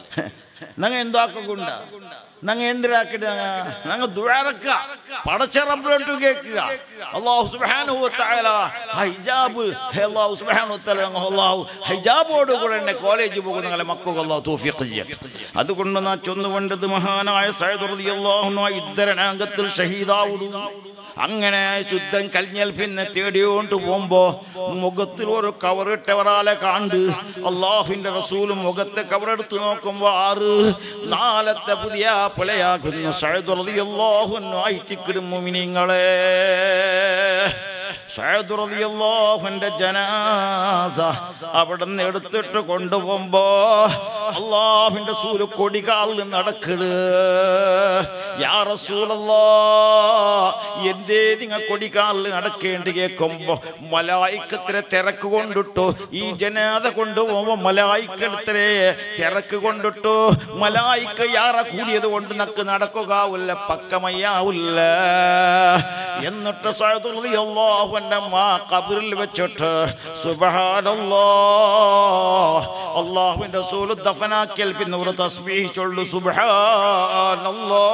നങ്ങ എന്താക്കുണ്ട നങ്ങ എന്തിനാക്കിട്ട് നങ്ങ ദ്വാരക്ക പടച്ച റബ്ബിലോട്ട് കേൾക്കുക അള്ളാഹു സുബ്ഹാനഹു വ തആല ഹൈജാബ് അള്ളാഹു സുബ്ഹാനഹു വ തആല അള്ളാഹു ഹൈജാബോട് കൂടെ എന്നെ കോളേജിൽ പോകുന്ന നിങ്ങളെ മക്കൾക്ക് അള്ളാഹു തൗഫീഖ് ചെയ്യട്ടെ അതുകൊണ്ട് നാ ചൊന്നുകൊണ്ടത് മഹാനായ സയ്യിദ് റളിയല്ലാഹു അൻഹു ഇദ്ദരനാങ്കത്തിൽ ഷഹീദാവുടു അങ്ങനെ ശുദ്ധം കഴിഞ്ഞാൽ പിന്നെ തേടിയോണ്ട് പോകുമ്പോ മുഖത്തിൽ ഒരു കവറിട്ടവരാലെ കാണ്ട് അള്ളാഹുവിന്റെ റസൂലും മുഖത്തെ കവറെടുത്ത് നോക്കുമ്പോ ആറ് നാലത്തെ പുതിയ പിളയാകുന്ന സഴുതുറതിയല്ലാഹുന്നു ഐറ്റിക്കിടും മുമിനിങ്ങളെ സഅദ് റളിയല്ലാഹുവിന്റെ ജനാസ അവിടെ നിന്ന് എടുത്തിട്ട് കൊണ്ടുപോകുമ്പോ അള്ളാഹുവിന്റെ സൂല് കൊടികാലിൽ നടക്കണ് യാ റസൂലല്ലാ എന്തേ നിങ്ങൾ കൊടികാലിൽ നടക്കേണ്ടി കേൾക്കുമ്പോ മലായിക്കത്തിരെ തിരക്ക് കൊണ്ടിട്ടു ഈ ജനാത കൊണ്ടുപോകുമ്പോ മലായിക്കത്തിരെ തിരക്ക് കൊണ്ടിട്ടു മലായിക്ക യാറ കൂടിയത് കൊണ്ട് നക്ക് നടക്കുകയാവില്ല പക്കമയ്യാവില്ല എന്നിട്ട് സഅദുല്ലാഹുവിന്റെ മാ കബറിൽ വെച്ചിട്ട് സുബ്ഹാനല്ലാ അള്ളാഹുവിന്റെ റസൂൽ ദഫനാക്കിയാൽ പിന്നെ ഒരു തസ്ബീഹ് ചൊല്ലു സുബ്ഹാനല്ലാ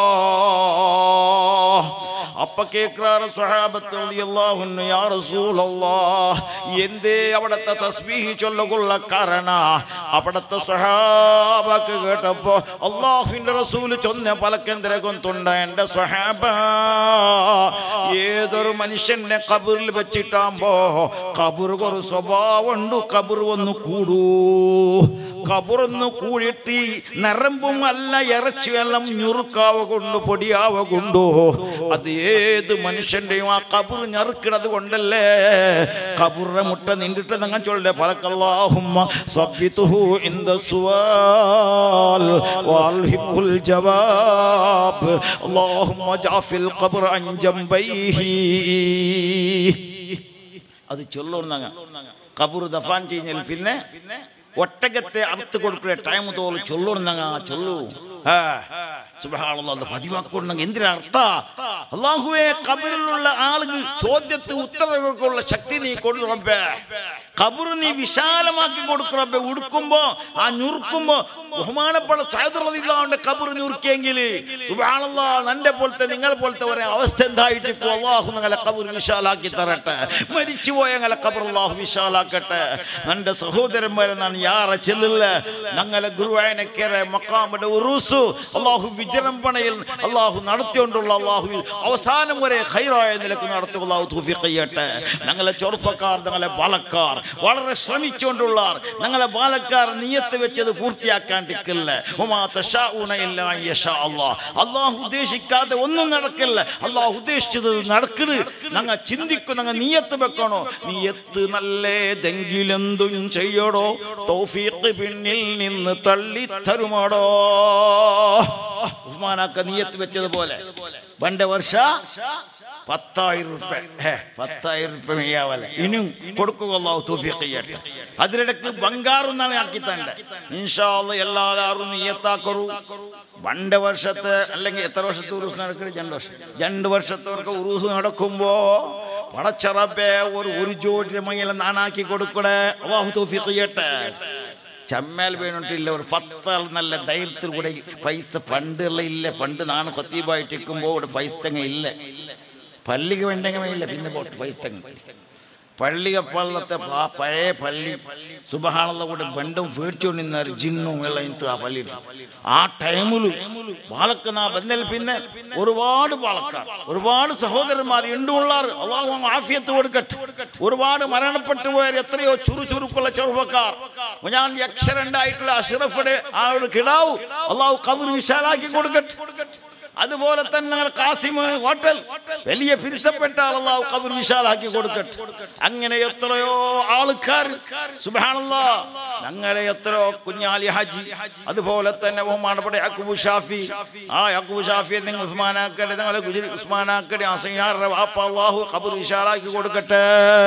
അപ്പ കേക്രാറ് സ്വഹാബത്ത് റളിയല്ലാഹു അൻഹു യാ റസൂലല്ലാഹ് എന്തേ അവിടത്തെ തസ്ബീഹ് ചൊല്ലുകൊള്ള കാരണ അവിടത്തെ സ്വഹാബക്ക് കേട്ടപ്പോ അള്ളാഹുവിന്റെ റസൂല് ചൊന്ന പലക്കെന്തര കൊന്തുണ്ട എൻ്റെ സ്വഹാബ ഏതൊരു മനുഷ്യനെ കബറിൽ വെച്ചിട്ടാകുമ്പോ കബർ ഒരു സ്വഭാവമുണ്ട് കബർ ഒന്ന് കൂടൂ കബറൊന്ന് കൂടിയിട്ട് നരമ്പും അല്ല ഇറച്ചിയെല്ലാം ഞുറുക്കാവ കൊണ്ട് പൊടിയാവ കൊണ്ടോ അത് ഏത് മനുഷ്യന്റെയും ആ കബർ ഞറുക്കിടത് കൊണ്ടല്ലേ കബുറ മുട്ട നിന്നിട്ട് നിങ്ങൾ ചൊല്ലേ പലക്കല്ലാഹുമ്മ സബ്ബിതുഹു ഇൻദ സുവാൽ വാൽഹിമുൽ ജവാബ് അല്ലാഹുമ്മ ജാഫിൽ ഖബർ അൻ ജംബൈഹി അത് ചൊല്ലുന്നങ്ങ കബർ ദഫാൻ ചെയ്യുന്നതിൽ പിന്നെ ഒട്ടകത്തെ അറുത്ത് കൊടുക്കുന്ന ടൈം തോൽ ചൊല്ലുന്നങ്ങ ചൊല്ലു ആ സുബ്ഹാനല്ലാഹ് അത് പതിവാക്കുണ്ടെങ്കിൽ എന്തിനാ അർത്ഥ അള്ളാഹുവെ കബറിലുള്ള ആളുകൾ ചോദ്യത്തെ ഉത്തരവുകൾക്കുള്ള ശക്തി നീ കൊടുക്കുറമ്പേ കബർ നീ വിശാലമാക്കി കൊടുക്കുറമ്പേ ഉടുക്കുമ്പോ ആ ഞുറുക്കുമ്പോ ബഹുമാനപ്പെട്ട സഹദുള്ള കബർ ഞുറുക്കിയെങ്കിൽ സുബ്ഹാനല്ലാ നന്റെ പോലത്തെ നിങ്ങൾ പോലത്തെ ഒരു അവസ്ഥ എന്തായിട്ട് ഇപ്പോ അള്ളാഹു നിങ്ങളെ കബർ വിശാലാക്കി തരട്ടെ മരിച്ചുപോയ ഞങ്ങളെ കബർ അള്ളാഹു വിശാലാക്കട്ടെ നന്റെ സഹോദരന്മാരെ ഞാൻ യാറ ചെല്ലില്ല ഞങ്ങളെ ഗുരുവായനക്കേറെ മക്കാമയുടെ ഉറൂസു അള്ളാഹു വിജൃംഭണയിൽ അള്ളാഹു നടത്തിക്കൊണ്ടുള്ള അള്ളാഹു അവസാനം വരെ ഹൈറായ നിലക്ക് നടത്തുക അള്ളാഹു തൗഫീഖ് ചെയ്യട്ടെ ഞങ്ങളെ ചെറുപ്പക്കാർ ഞങ്ങളെ ബാലക്കാർ വളരെ ശ്രമിച്ചുകൊണ്ടുള്ള ഞങ്ങളെ ബാലക്കാർ നിയത്ത് വെച്ചത് പൂർത്തിയാക്കാണ്ടിരിക്കില്ല ഉമാ തശാഊന ഇല്ലാ യശാ അല്ലാഹ്. അള്ളാഹു ഉദ്ദേശിക്കാതെ ഒന്നും നടക്കില്ല അള്ളാഹു ഉദ്ദേശിച്ചത് നടക്കണ് ഞങ്ങൾ ചിന്തിക്കും ഞങ്ങൾ നീയത്ത് വെക്കണോ നീയത്ത് നല്ലേതെങ്കിലെന്തും ചെയ്യടോ തൗഫീഖ് പിന്നിൽ നിന്ന് തള്ളി തരുമാടോ ഉസ്മാനാക്ക നീയത്ത് വെച്ചതുപോലെ പണ്ട് വർഷ പത്തായിരം റുപ്യ ഹേ, പത്തായിരം റുപ്യ മെയ്യാവല ഇനിയും കൊടുക്കുക അള്ളാഹു തൗഫീഖ് ചെയ്യട്ടെ അതിനിടക്ക് ബംഗാറൊന്നാണ് ആക്കി തണ്ട ഇൻഷാല്ല എല്ലാവരും നീയത്താക്കറു പണ്ട് വർഷത്തെ അല്ലെങ്കിൽ എത്ര വർഷത്തെ ഉറൂസ് നടക്കണ രണ്ട് വർഷം രണ്ട് വർഷത്തവർക്ക് ഉറൂസ് നടക്കുമ്പോ പടച്ചറപ്പെ ഒരു ഒരു ജോഡി മങ്ങില നാനാക്കി കൊടുക്കണേ അള്ളാഹു തൗഫീഖ് ചെയ്യട്ടെ ചമ്മേൽ വേണിട്ടില്ല ഒരു പത്താൾ നല്ല ധൈര്യത്തിൽ കൂടെ പൈസ ഫണ്ടുള്ള ഇല്ല ഫണ്ട് നാണ് കൊത്തീപായിട്ടിരിക്കുമ്പോൾ ഇവിടെ പൈസ തങ്ങ ഇല്ല പള്ളിക്ക് വേണ്ടെങ്കിൽ ഇല്ല പിന്നെ പോട്ട് പൈസ തങ്ങ പള്ളിക പള്ളത്തെ ആ പഴയ പള്ളി സുബഹാനുള്ള കൂടെ ബണ്ടും പേടിച്ചുകൊണ്ടിരുന്ന ജിന്നും എല്ലാം ഇന്ന് ആ പള്ളിയിൽ ആ ടൈമിൽ ബാലക്കന ബന്ധൽ പിന്നെ ഒരുപാട് ബാലക്കാർ ഒരുപാട് സഹോദരന്മാർ ഉണ്ടുള്ളാർ അള്ളാഹു ആഫിയത്ത് കൊടുക്കട്ടെ ഒരുപാട് മരണപ്പെട്ടു പോയവർ എത്രയോ ചുറു ചുരുക്കുള്ള ചെറുപ്പക്കാർ ഞാൻ അക്ഷരണ്ടായിട്ടുള്ള അഷ്റഫുടെ ആ ഒരു കിടാവ് അള്ളാഹു കബർ വിശാലാക്കി കൊടുക്കട്ടെ അതുപോലെ തന്നെ ഞങ്ങൾ കാസിം ഹോട്ടൽ വലിയ പിരിസപ്പെട്ട ആൾ അള്ളാഹു കബർ വിശാലാക്കി കൊടുക്കട്ടെ അങ്ങനെ എത്രയോ ആൾക്കാർ സുബാനല്ലാ ഞങ്ങളെ എത്രയോ കുഞ്ഞാലി ഹാജി അതുപോലെ തന്നെ ബഹുമാനപ്പെട്ട യാക്കൂബ് ഷാഫി ആ യാക്കൂബ് ഷാഫിയെ നിങ്ങൾ ഉസ്മാനാക്കട്ടെ ഞങ്ങളെ ഗുജറി ഉസ്മാനാക്കട്ടെ അസൈനാറുടെ വാപ്പ അള്ളാഹു കബർ വിശാലാക്കി കൊടുക്കട്ടെ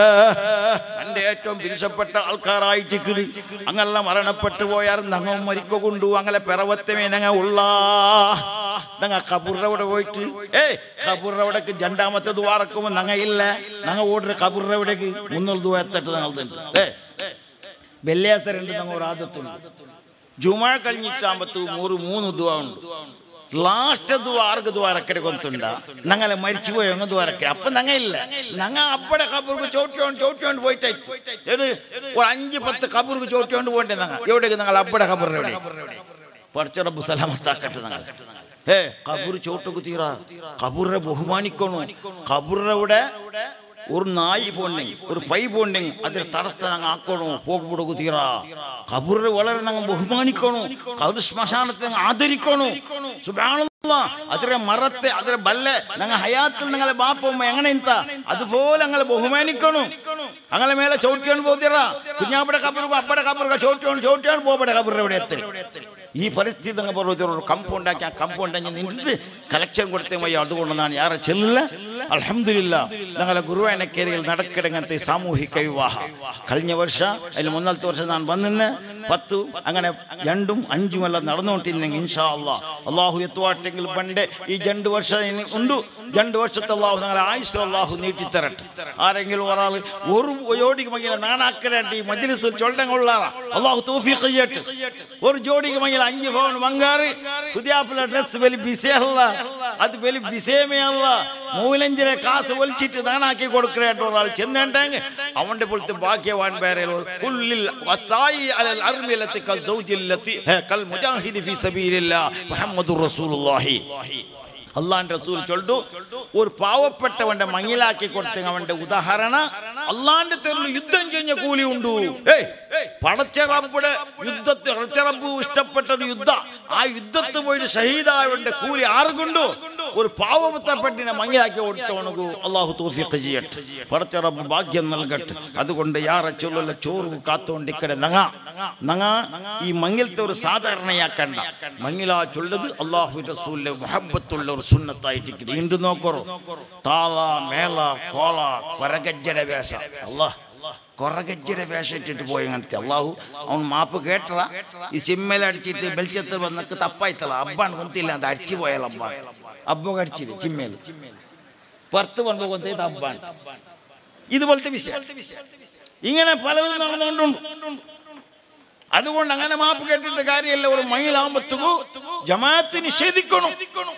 എൻ്റെ ഏറ്റവും പിരിസപ്പെട്ട ആൾക്കാരായിട്ട് കിടി അങ്ങനെ മരണപ്പെട്ടു പോയാൽ ഞങ്ങൾ മരിക്ക കൊണ്ടു അങ്ങനെ പിറവത്തമേ ഞങ്ങൾ ഉള്ള ഞങ്ങൾ കബൂറിന്റെ അവിടെ പോയിട്ട് ഏയ് കബൂറിന്റെ അവിടേക്ക് രണ്ടാമത്തെ ദ്വാരക്കുമ്പോ ഞങ്ങ ഇല്ല ഞങ്ങൾ ഓടുന്ന കബൂറിന്റെ അവിടേക്ക് മുന്നൂറ് ദൂരം എത്തിട്ട് ഞങ്ങൾ ഏ വെള്ളിയാസരുണ്ട് ഞങ്ങൾ ഒരു ആദത്തുണ്ട് ജുമാ കഴിഞ്ഞിട്ടാകുമ്പത്ത് ഒരു മൂന്ന് ദുവ ഉണ്ട് ലാസ്റ്റ് ദ്വാരക്ക് ദ്വാരക്കടെ കൊത്തുണ്ട ഞങ്ങളെ മരിച്ചുപോയി അങ്ങ് ദ്വാരക്ക അപ്പൊ ഞങ്ങ ഇല്ല ഞങ്ങ അപ്പടെ കബൂർക്ക് ചോട്ടിയോണ്ട് ചോട്ടിയോണ്ട് പോയിട്ട് ഒരു ഒരു അഞ്ച് പത്ത് കബൂർക്ക് ചോട്ടിയോണ്ട് പോയിട്ടേ ഞങ്ങൾ എവിടേക്ക് ഞങ്ങൾ അപ്പടെ കബറിന്റെ എവിടെ പടച്ചറബ് സലാമത്താക്കട്ടെ ഞങ്ങൾ ഏ കബൂർ ചോട്ടുക്ക് തീറ കബൂറിനെ ബഹുമാനിക്കണു കബൂറിന്റെ ഒരു നായി പോണ്ടെങ്കിൽ ഒരു പൈ പോണ്ടെങ്കിൽ അതിൽ തടസ്സ ഞങ്ങൾ ആക്കണു പോകുമ്പോഴൊക്കെ തീറ കബൂറിനെ വളരെ ഞങ്ങൾ ബഹുമാനിക്കണു കബൂർ ശ്മശാനത്തെ ഞങ്ങൾ ആദരിക്കണു സുബാന ಅದರ ಮರತ್ತೆ ಅದರ ಬಲ್ಲೆ ನಂಗೆ ಹಯಾത്തിൽ നിങ്ങളെ ബാപ്പമ്മ എങ്ങനെ ಇಂತ അതുപോലെ ഞങ്ങൾ ബഹുമാനിക്കണം ഞങ്ങളെ മേലെ ചവിട്ടിയാണ് പോതിറ കുഞ്ഞാപ്പടെ കബറുക അപ്പടെ കബറുക ചവിട്ടിയാണ് ചവിട്ടിയാണ് പോപ്പടെ കബറ് എവിടെ എത്തി ഈ ಪರಿಸ್ಥಿತಿ ನಂಗೆ ಬರೋದಿರೋರು ಕಂಪೌಂಡ್ ಹಾಕಿ ಆ ಕಂಪೌಂಡ್ ಹಂಗೆ ನಿಂತು ಕಲೆಕ್ಷನ್ ಕೊಡ್ತೇವಯ್ಯ അതുകൊണ്ട് ನಾನು ಯಾರ ಚೆಲ್ಲ ಅಲ್ಹಮ್ದುಲಿಲ್ಲ ഞങ്ങളെ ഗുരുവായൂരക്കേരിയിൽ നടക്കിടങ്ങനത്തെ സാമൂഹിക വിവാഹ കഴിഞ്ഞ വർഷ അതിൽ മുന്നാലത്തെ വർഷം ഞാൻ വന്നിന്ന് പത്തു അങ്ങനെ രണ്ടും അഞ്ചും എല്ലാം നടന്നുകൊണ്ടിരുന്നെങ്കിൽ ഇൻഷാ അല്ലാ അള്ളാഹു എത്തുവാട്ടെങ്കിൽ പണ്ട് ഈ രണ്ട് വർഷം ഇനി ഉണ്ട് രണ്ട് വർഷത്തെ അള്ളാഹു ഞങ്ങളെ ആയുസ് അള്ളാഹു നീട്ടിത്തരട്ടെ ആരെങ്കിലും ഒരാൾ ഒരു ജോഡിക്ക് മങ്ങിയ നാണാക്കരട്ടെ ഈ മജ്ലിസിൽ ചൊല്ലങ്ങളുള്ള അള്ളാഹു തൗഫീഖ് ചെയ്യട്ടെ ഒരു ജോഡിക്ക് മങ്ങിയ അഞ്ച് പൗൺ മങ്കാറ് പുതിയാപ്പിള്ള ഡ്രസ് വലിയ വിസയല്ല അത് വലിയ വിസയമേ അല്ല മൂലഞ്ചിനെ കാസ് വലിച്ചിട്ട് നാണാക്കി കൊടുക്കണേട്ടോ ഒരാൾ ചെന്നേണ്ടെങ്കിൽ അവന്റെ പോലത്തെ ഭാഗ്യവാൻ വേറെ കുല്ലിൽ വസായി അലൽ അർമിലത്തി കൽ സൗജില്ലത്തി കൽ മുജാഹിദി ഫി സബീലില്ലാ മുഹമ്മദുർ റസൂലുള്ളാഹി അള്ളാന്റെ റസൂൽ ചൊല്ലു ഒരു പാവപ്പെട്ടവന്റെ മങ്ങിലാക്കി കൊടുത്ത അവന്റെ ഉദാഹരണ അള്ളാന്റെ തെരുവിൽ യുദ്ധം കഴിഞ്ഞ കൂലി ഉണ്ടു ഏയ് പടച്ച റബ്ബുടെ യുദ്ധത്തിൽ പടച്ച റബ്ബ് ഇഷ്ടപ്പെട്ടത് യുദ്ധ ആ യുദ്ധത്തിൽ പോയിട്ട് ഷഹീദായവന്റെ കൂലി ആർക്കുണ്ടു ഒരു പാവപ്പെട്ടപ്പെട്ടിനെ മങ്ങിലാക്കി കൊടുത്തവണു അള്ളാഹു തോഫിയൊക്കെ ചെയ്യട്ടെ പടച്ച റബ്ബ് ഭാഗ്യം നൽകട്ടെ അതുകൊണ്ട് യാറെ ചൊല്ലല്ല ചോറ് കാത്തോണ്ടിക്കടെ നങ്ങ നങ്ങ ഈ മങ്ങിലത്തെ ഒരു സാധാരണയാക്കണ്ട മങ്ങില ചൊല്ലത് അള്ളാഹു റസൂലിന്റെ മുഹബത്തുള്ള ഒരു സുന്നത്തായിട്ടിരിക്കുന്നത് ഇണ്ട് നോക്കറോ താള മേള കോള കൊരഗജ്ജര വേഷ അള്ളാഹ് കൊറഗജ്ജര വേഷം ഇട്ടിട്ട് പോയി അങ്ങനത്തെ അള്ളാഹു അവൻ മാപ്പ് കേട്ടറ ഈ ചിമ്മേലടിച്ചിട്ട് ബെൽച്ചത്ത് വന്നക്ക് തപ്പായിത്തല അബ്ബാണ് കൊന്തില്ല അത് അടിച്ചു പോയാൽ അബ്ബ അബ്ബ കടിച്ചില്ല ചിമ്മേൽ പുറത്ത് വന്നു കൊന്തത് അബ്ബാണ് ഇതുപോലത്തെ വിഷയം ഇങ്ങനെ പലതും നടന്നുകൊണ്ടുണ്ട് അതുകൊണ്ട് അങ്ങനെ മാപ്പ് കേട്ടിട്ട് കാര്യമല്ല ഒരു മയിലാമ്പത്തുകു ജമാഅത്ത് നിഷേധിക്കണം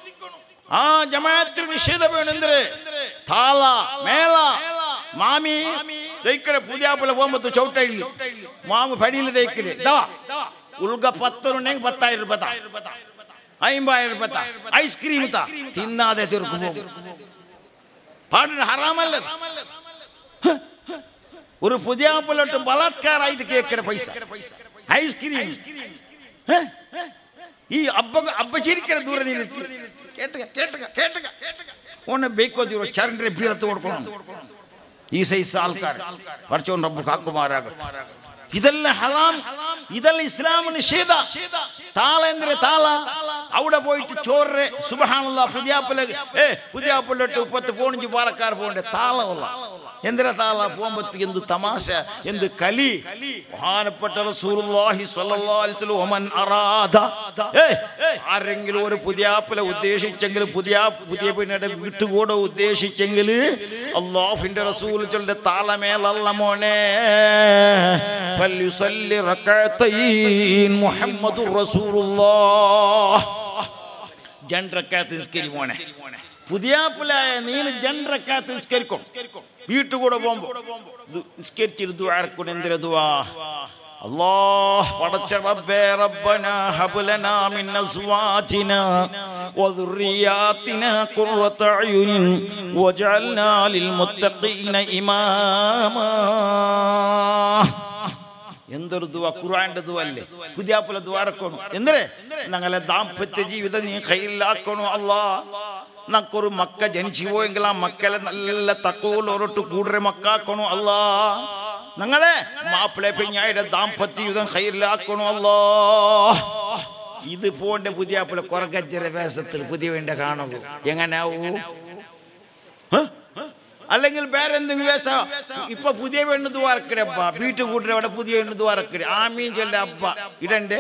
ആ ജമാഅത്തിന് നിഷേധം വേണെന്തരെ താള മേള മാമി ദൈക്കಡೆ ಪೂಜಾಪುಲ ಒಂಬತ್ತು ಚೌಟ ಇಲ್ಲಿ ಮಾಮು ಪಡೀಲಿ ದೈಕಡೆ ದಾ ಉಲ್ಗ ಪತ್ತು ನೆಂಗ್ ಪತ್ತಾಯಿರ ರೂಪಾಯಿ ಐಂಬಾಯಿರ ರೂಪಾಯಿ ಐಸ್ ಕ್ರೀಮ್ ತಾ ತಿನ್ನಾದೆ ತಿರ್ಕು പാടിന് ഹറാമല്ല ഒരു പുതിയാപ്പിലോട്ട് ബലാത്കാരായിട്ട് കേൾക്കുന്ന പൈസ ഐസ്ക്രീം ഈ അബ്ബ അബ്ബ ചിരിക്കുന്ന ദൂരെ നിന്നെത്തി കേട്ടുക കേട്ടുക കേട്ടുക ഓനെ ബേക്കോതിರೋ ചരണ്ടരെ ബീറത്ത് കൊടുക്കണം ഈ സൈസ് ആൾക്കാർ പഠിച്ചോണ്ട് റബ്ബ് കാക്കുമാരാകട്ടെ ഇതെല്ലാം ഹറാം ഇതെല്ലാം ഇസ്ലാം നിഷേധ താള എന്തിരെ താള അവിടെ പോയിട്ട് ചോറ് സുബഹാനുള്ള പുതിയാപ്പല ഏ പുതിയാപ്പല്ലോട്ട് ഇപ്പത്ത് പോണിഞ്ച് പാലക്കാർ പോകണ്ടേ താളമുള്ള എന്തിനാ താള പോകുമ്പോ എന്ത് തമാശ എന്ത് കലി ബഹുമാനപ്പെട്ട റസൂലുള്ളാഹി സ്വല്ലല്ലാഹു അലൈഹി വസല്ലം ഒമൻ അറാദ ഏ ആരെങ്കിലും ഒരു പുതിയാപ്പല ഉദ്ദേശിച്ചെങ്കിൽ പുതിയ പുതിയ പെണ്ണിയുടെ വീട്ടുകൂടെ ഉദ്ദേശിച്ചെങ്കിൽ അള്ളാഹുവിന്റെ റസൂൽ ചൊല്ലിന്റെ താളമേലല്ല മോനെ فليصلي ركعتين محمد رسول الله ജൻറക്കാത്ത് നിസ്കരി മോനെ പുതിയാപ്പിലായ നീന് ജൻറക്കാത്ത് നിസ്കരിക്കും വീട്ടുകൂടെ പോകുമ്പോ ദു- നിസ്കരിച്ചിട്ട് ദുആർക്കും എന്തിനാ ദുആ الله പടച്ച റബ്ബേ ربنا هب لنا من ازواجنا وذرياتنا قرة اعين واجعلنا للمتقين اماما എന്തൊരു ദുവ ഖുർആന്റെ ദുവ അല്ലേ പുതിയാപ്പുല ദ്വാരക്കണു എന്തിനെ ഞങ്ങളെ ദാമ്പത്യ ജീവിതം നീ കയ്യിലാക്കണു അല്ലാ നക്കൊരു മക്ക ജനിച്ചു പോയെങ്കിൽ ആ മക്കളെ നല്ല തക്കോലോരൊട്ട് കൂടുതൽ മക്കാക്കണു അല്ലാ ഞങ്ങളെ മാപ്പിളെ പെഞ്ഞായുടെ ദാമ്പത്യ ജീവിതം കയ്യിലാക്കണു അല്ലാ ഇത് പോണ്ട പുതിയാപ്പുല കുറക്കച്ചര വേഷത്തിൽ പുതിയ വേണ്ട കാണുക എങ്ങനെയാവൂ ഹ? അല്ലെങ്കിൽ വേറെ എന്തെങ്കിലും വേഷ ഇപ്പൊ പുതിയ പെണ്ണ് ദ്വാരക്കടെ അപ്പ വീട്ടു കൂട്ടിന് അവിടെ പുതിയ പെണ്ണ് ദ്വാരക്കടെ ആമീൻ ചൊല്ല അപ്പ ഇടണ്ടേ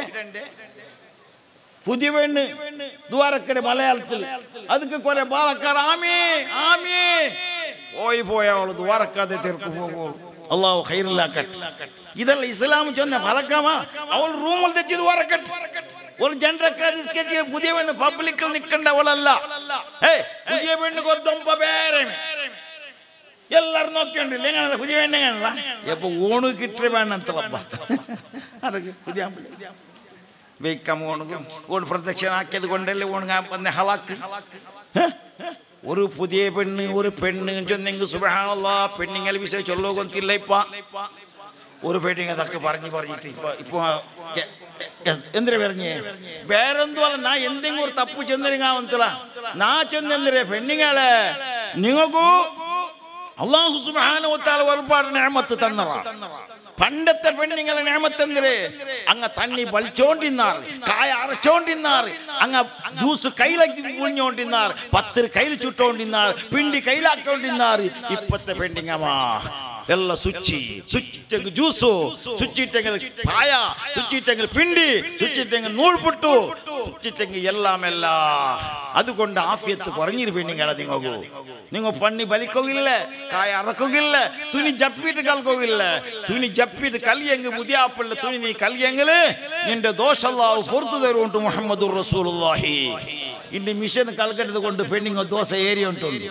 പുതിയ പെണ്ണ് ദ്വാരക്കടെ മലയാളത്തിൽ അതൊക്കെ കുറെ ബാലക്കാർ ആമേ ആമേ പോയി പോയ അവള് ദ്വാരക്കാതെ തീർക്കു പോകുള്ളൂ അള്ളാഹു ഹൈറിലാക്കട്ടെ ഇതല്ല ഇസ്ലാം ചൊന്ന ഫലക്കാമാ അവൾ റൂമിൽ തെറ്റി ദ്വാരക്കട്ടെ ഒരു ജനറക്കാരി സ്കെച്ചിൽ പുതിയ പെണ്ണ് പബ്ലിക്കിൽ നിൽക്കേണ്ടവളല്ല ഏയ് പുതിയ പെണ്ണ് കൊറതൊമ്പ പേരെ ಎಲ್ಲರೂ ನೋಡ್ಕೊಂಡ್ರಿ ಹೆಂಗದ ಪುದಿಯ ಹೆಣ್ಣೆ ಹೆಂಗಲ್ಲ ಯಪ್ಪ ಓಣು ಕಿಟ್ರೆ ಬೇಡ ಅಂತಲ್ಲಪ್ಪ ಅದಕ್ಕೆ ಪುದಿಯ ಬೇಕಮ್ಮ ಓಣುಗು ಓಣು ಪ್ರದಕ್ಷಿಣೆ ಹಾಕಿയത് കൊണ്ടല്ലേ ഓണുങ്ങ വന്ന ഹലാക്ക് ഒരു പുതിയ പെണ്ണ് ഒരു പെണ്ണ് ചൊന്നെങ്കിൽ സുബഹാനല്ല പെണ്ണിങ്ങനെ വിഷയം ചൊല്ലോ കൊന്തില്ല ഇപ്പ ഒരു പെണ്ണിങ് അതൊക്കെ പറഞ്ഞു പറഞ്ഞിട്ട് ഇപ്പൊ ഇപ്പൊ കെ- എന്തിനാ പറഞ്ഞേ വേറെന്തോ അല്ല നാ എന്തെങ്കിലും ഒരു തപ്പ് ചെന്നിരിങ്ങാവന്തല നാ ചെന്നെന്തിരെ പെണ്ണുങ്ങളെ നിങ്ങൾക്കു അള്ളാഹു സുബാനുത്താൽ ഒരുപാട് നേമത്ത് തന്നറ പണ്ടത്തെ പെണ്ണുങ്ങളെ നേമത്തെന്തിരെ അങ്ങ തണ്ണി വലിച്ചോണ്ടിന്നാർ കായ അരച്ചോണ്ടിന്നാർ അങ്ങ ജ്യൂസ് കയ്യിലാക്കി കുഞ്ഞോണ്ടിന്നാർ പത്ത് കയ്യിൽ ചുട്ടോണ്ടിന്നാർ പിണ്ടി കയ്യിലാക്കോണ്ടിന്നാർ ഇപ്പത്തെ പെണ്ണിങ്ങമാ ಎಲ್ಲ ಸುಚ್ಚಿ ಸುಚ್ಚಿಟ್ಟಂಗೆ ಜ್ಯೂಸು ಸುಚ್ಚಿಟ್ಟಂಗೆ ಪಾಯ ಸುಚ್ಚಿಟ್ಟಂಗೆ ಪಿಂಡಿ ಸುಚ್ಚಿಟ್ಟಂಗೆ ನೂಳ್ಪುಟ್ಟು ಸುಚ್ಚಿಟ್ಟಂಗೆ എല്ലാമെല്ല അതുകൊണ്ട് ആഫിയത്ത് കുറഞ്ഞിരു പെണ്ണുങ്ങളെ നിങ്ങൾക്കു നിങ്ങൾ പണി വലിക്കുകയില്ല കായ അറക്കുകയില്ല തുണി ജപ്പിട്ട് കൽക്കുകയില്ല തുണി ജപ്പിട്ട് കലിയെങ്കിൽ മുതിയാപ്പിള്ള തുണി നീ കലിയെങ്കിൽ നിന്റെ ദോഷല്ലാവ് പുറത്തു തരുമുണ്ട് മുഹമ്മദ് റസൂലുള്ളാഹി ഇനി മിഷൻ കൽക്കട്ടത് കൊണ്ട് പെണ്ണുങ്ങൾ ദോശ ഏരി ఉంటుంది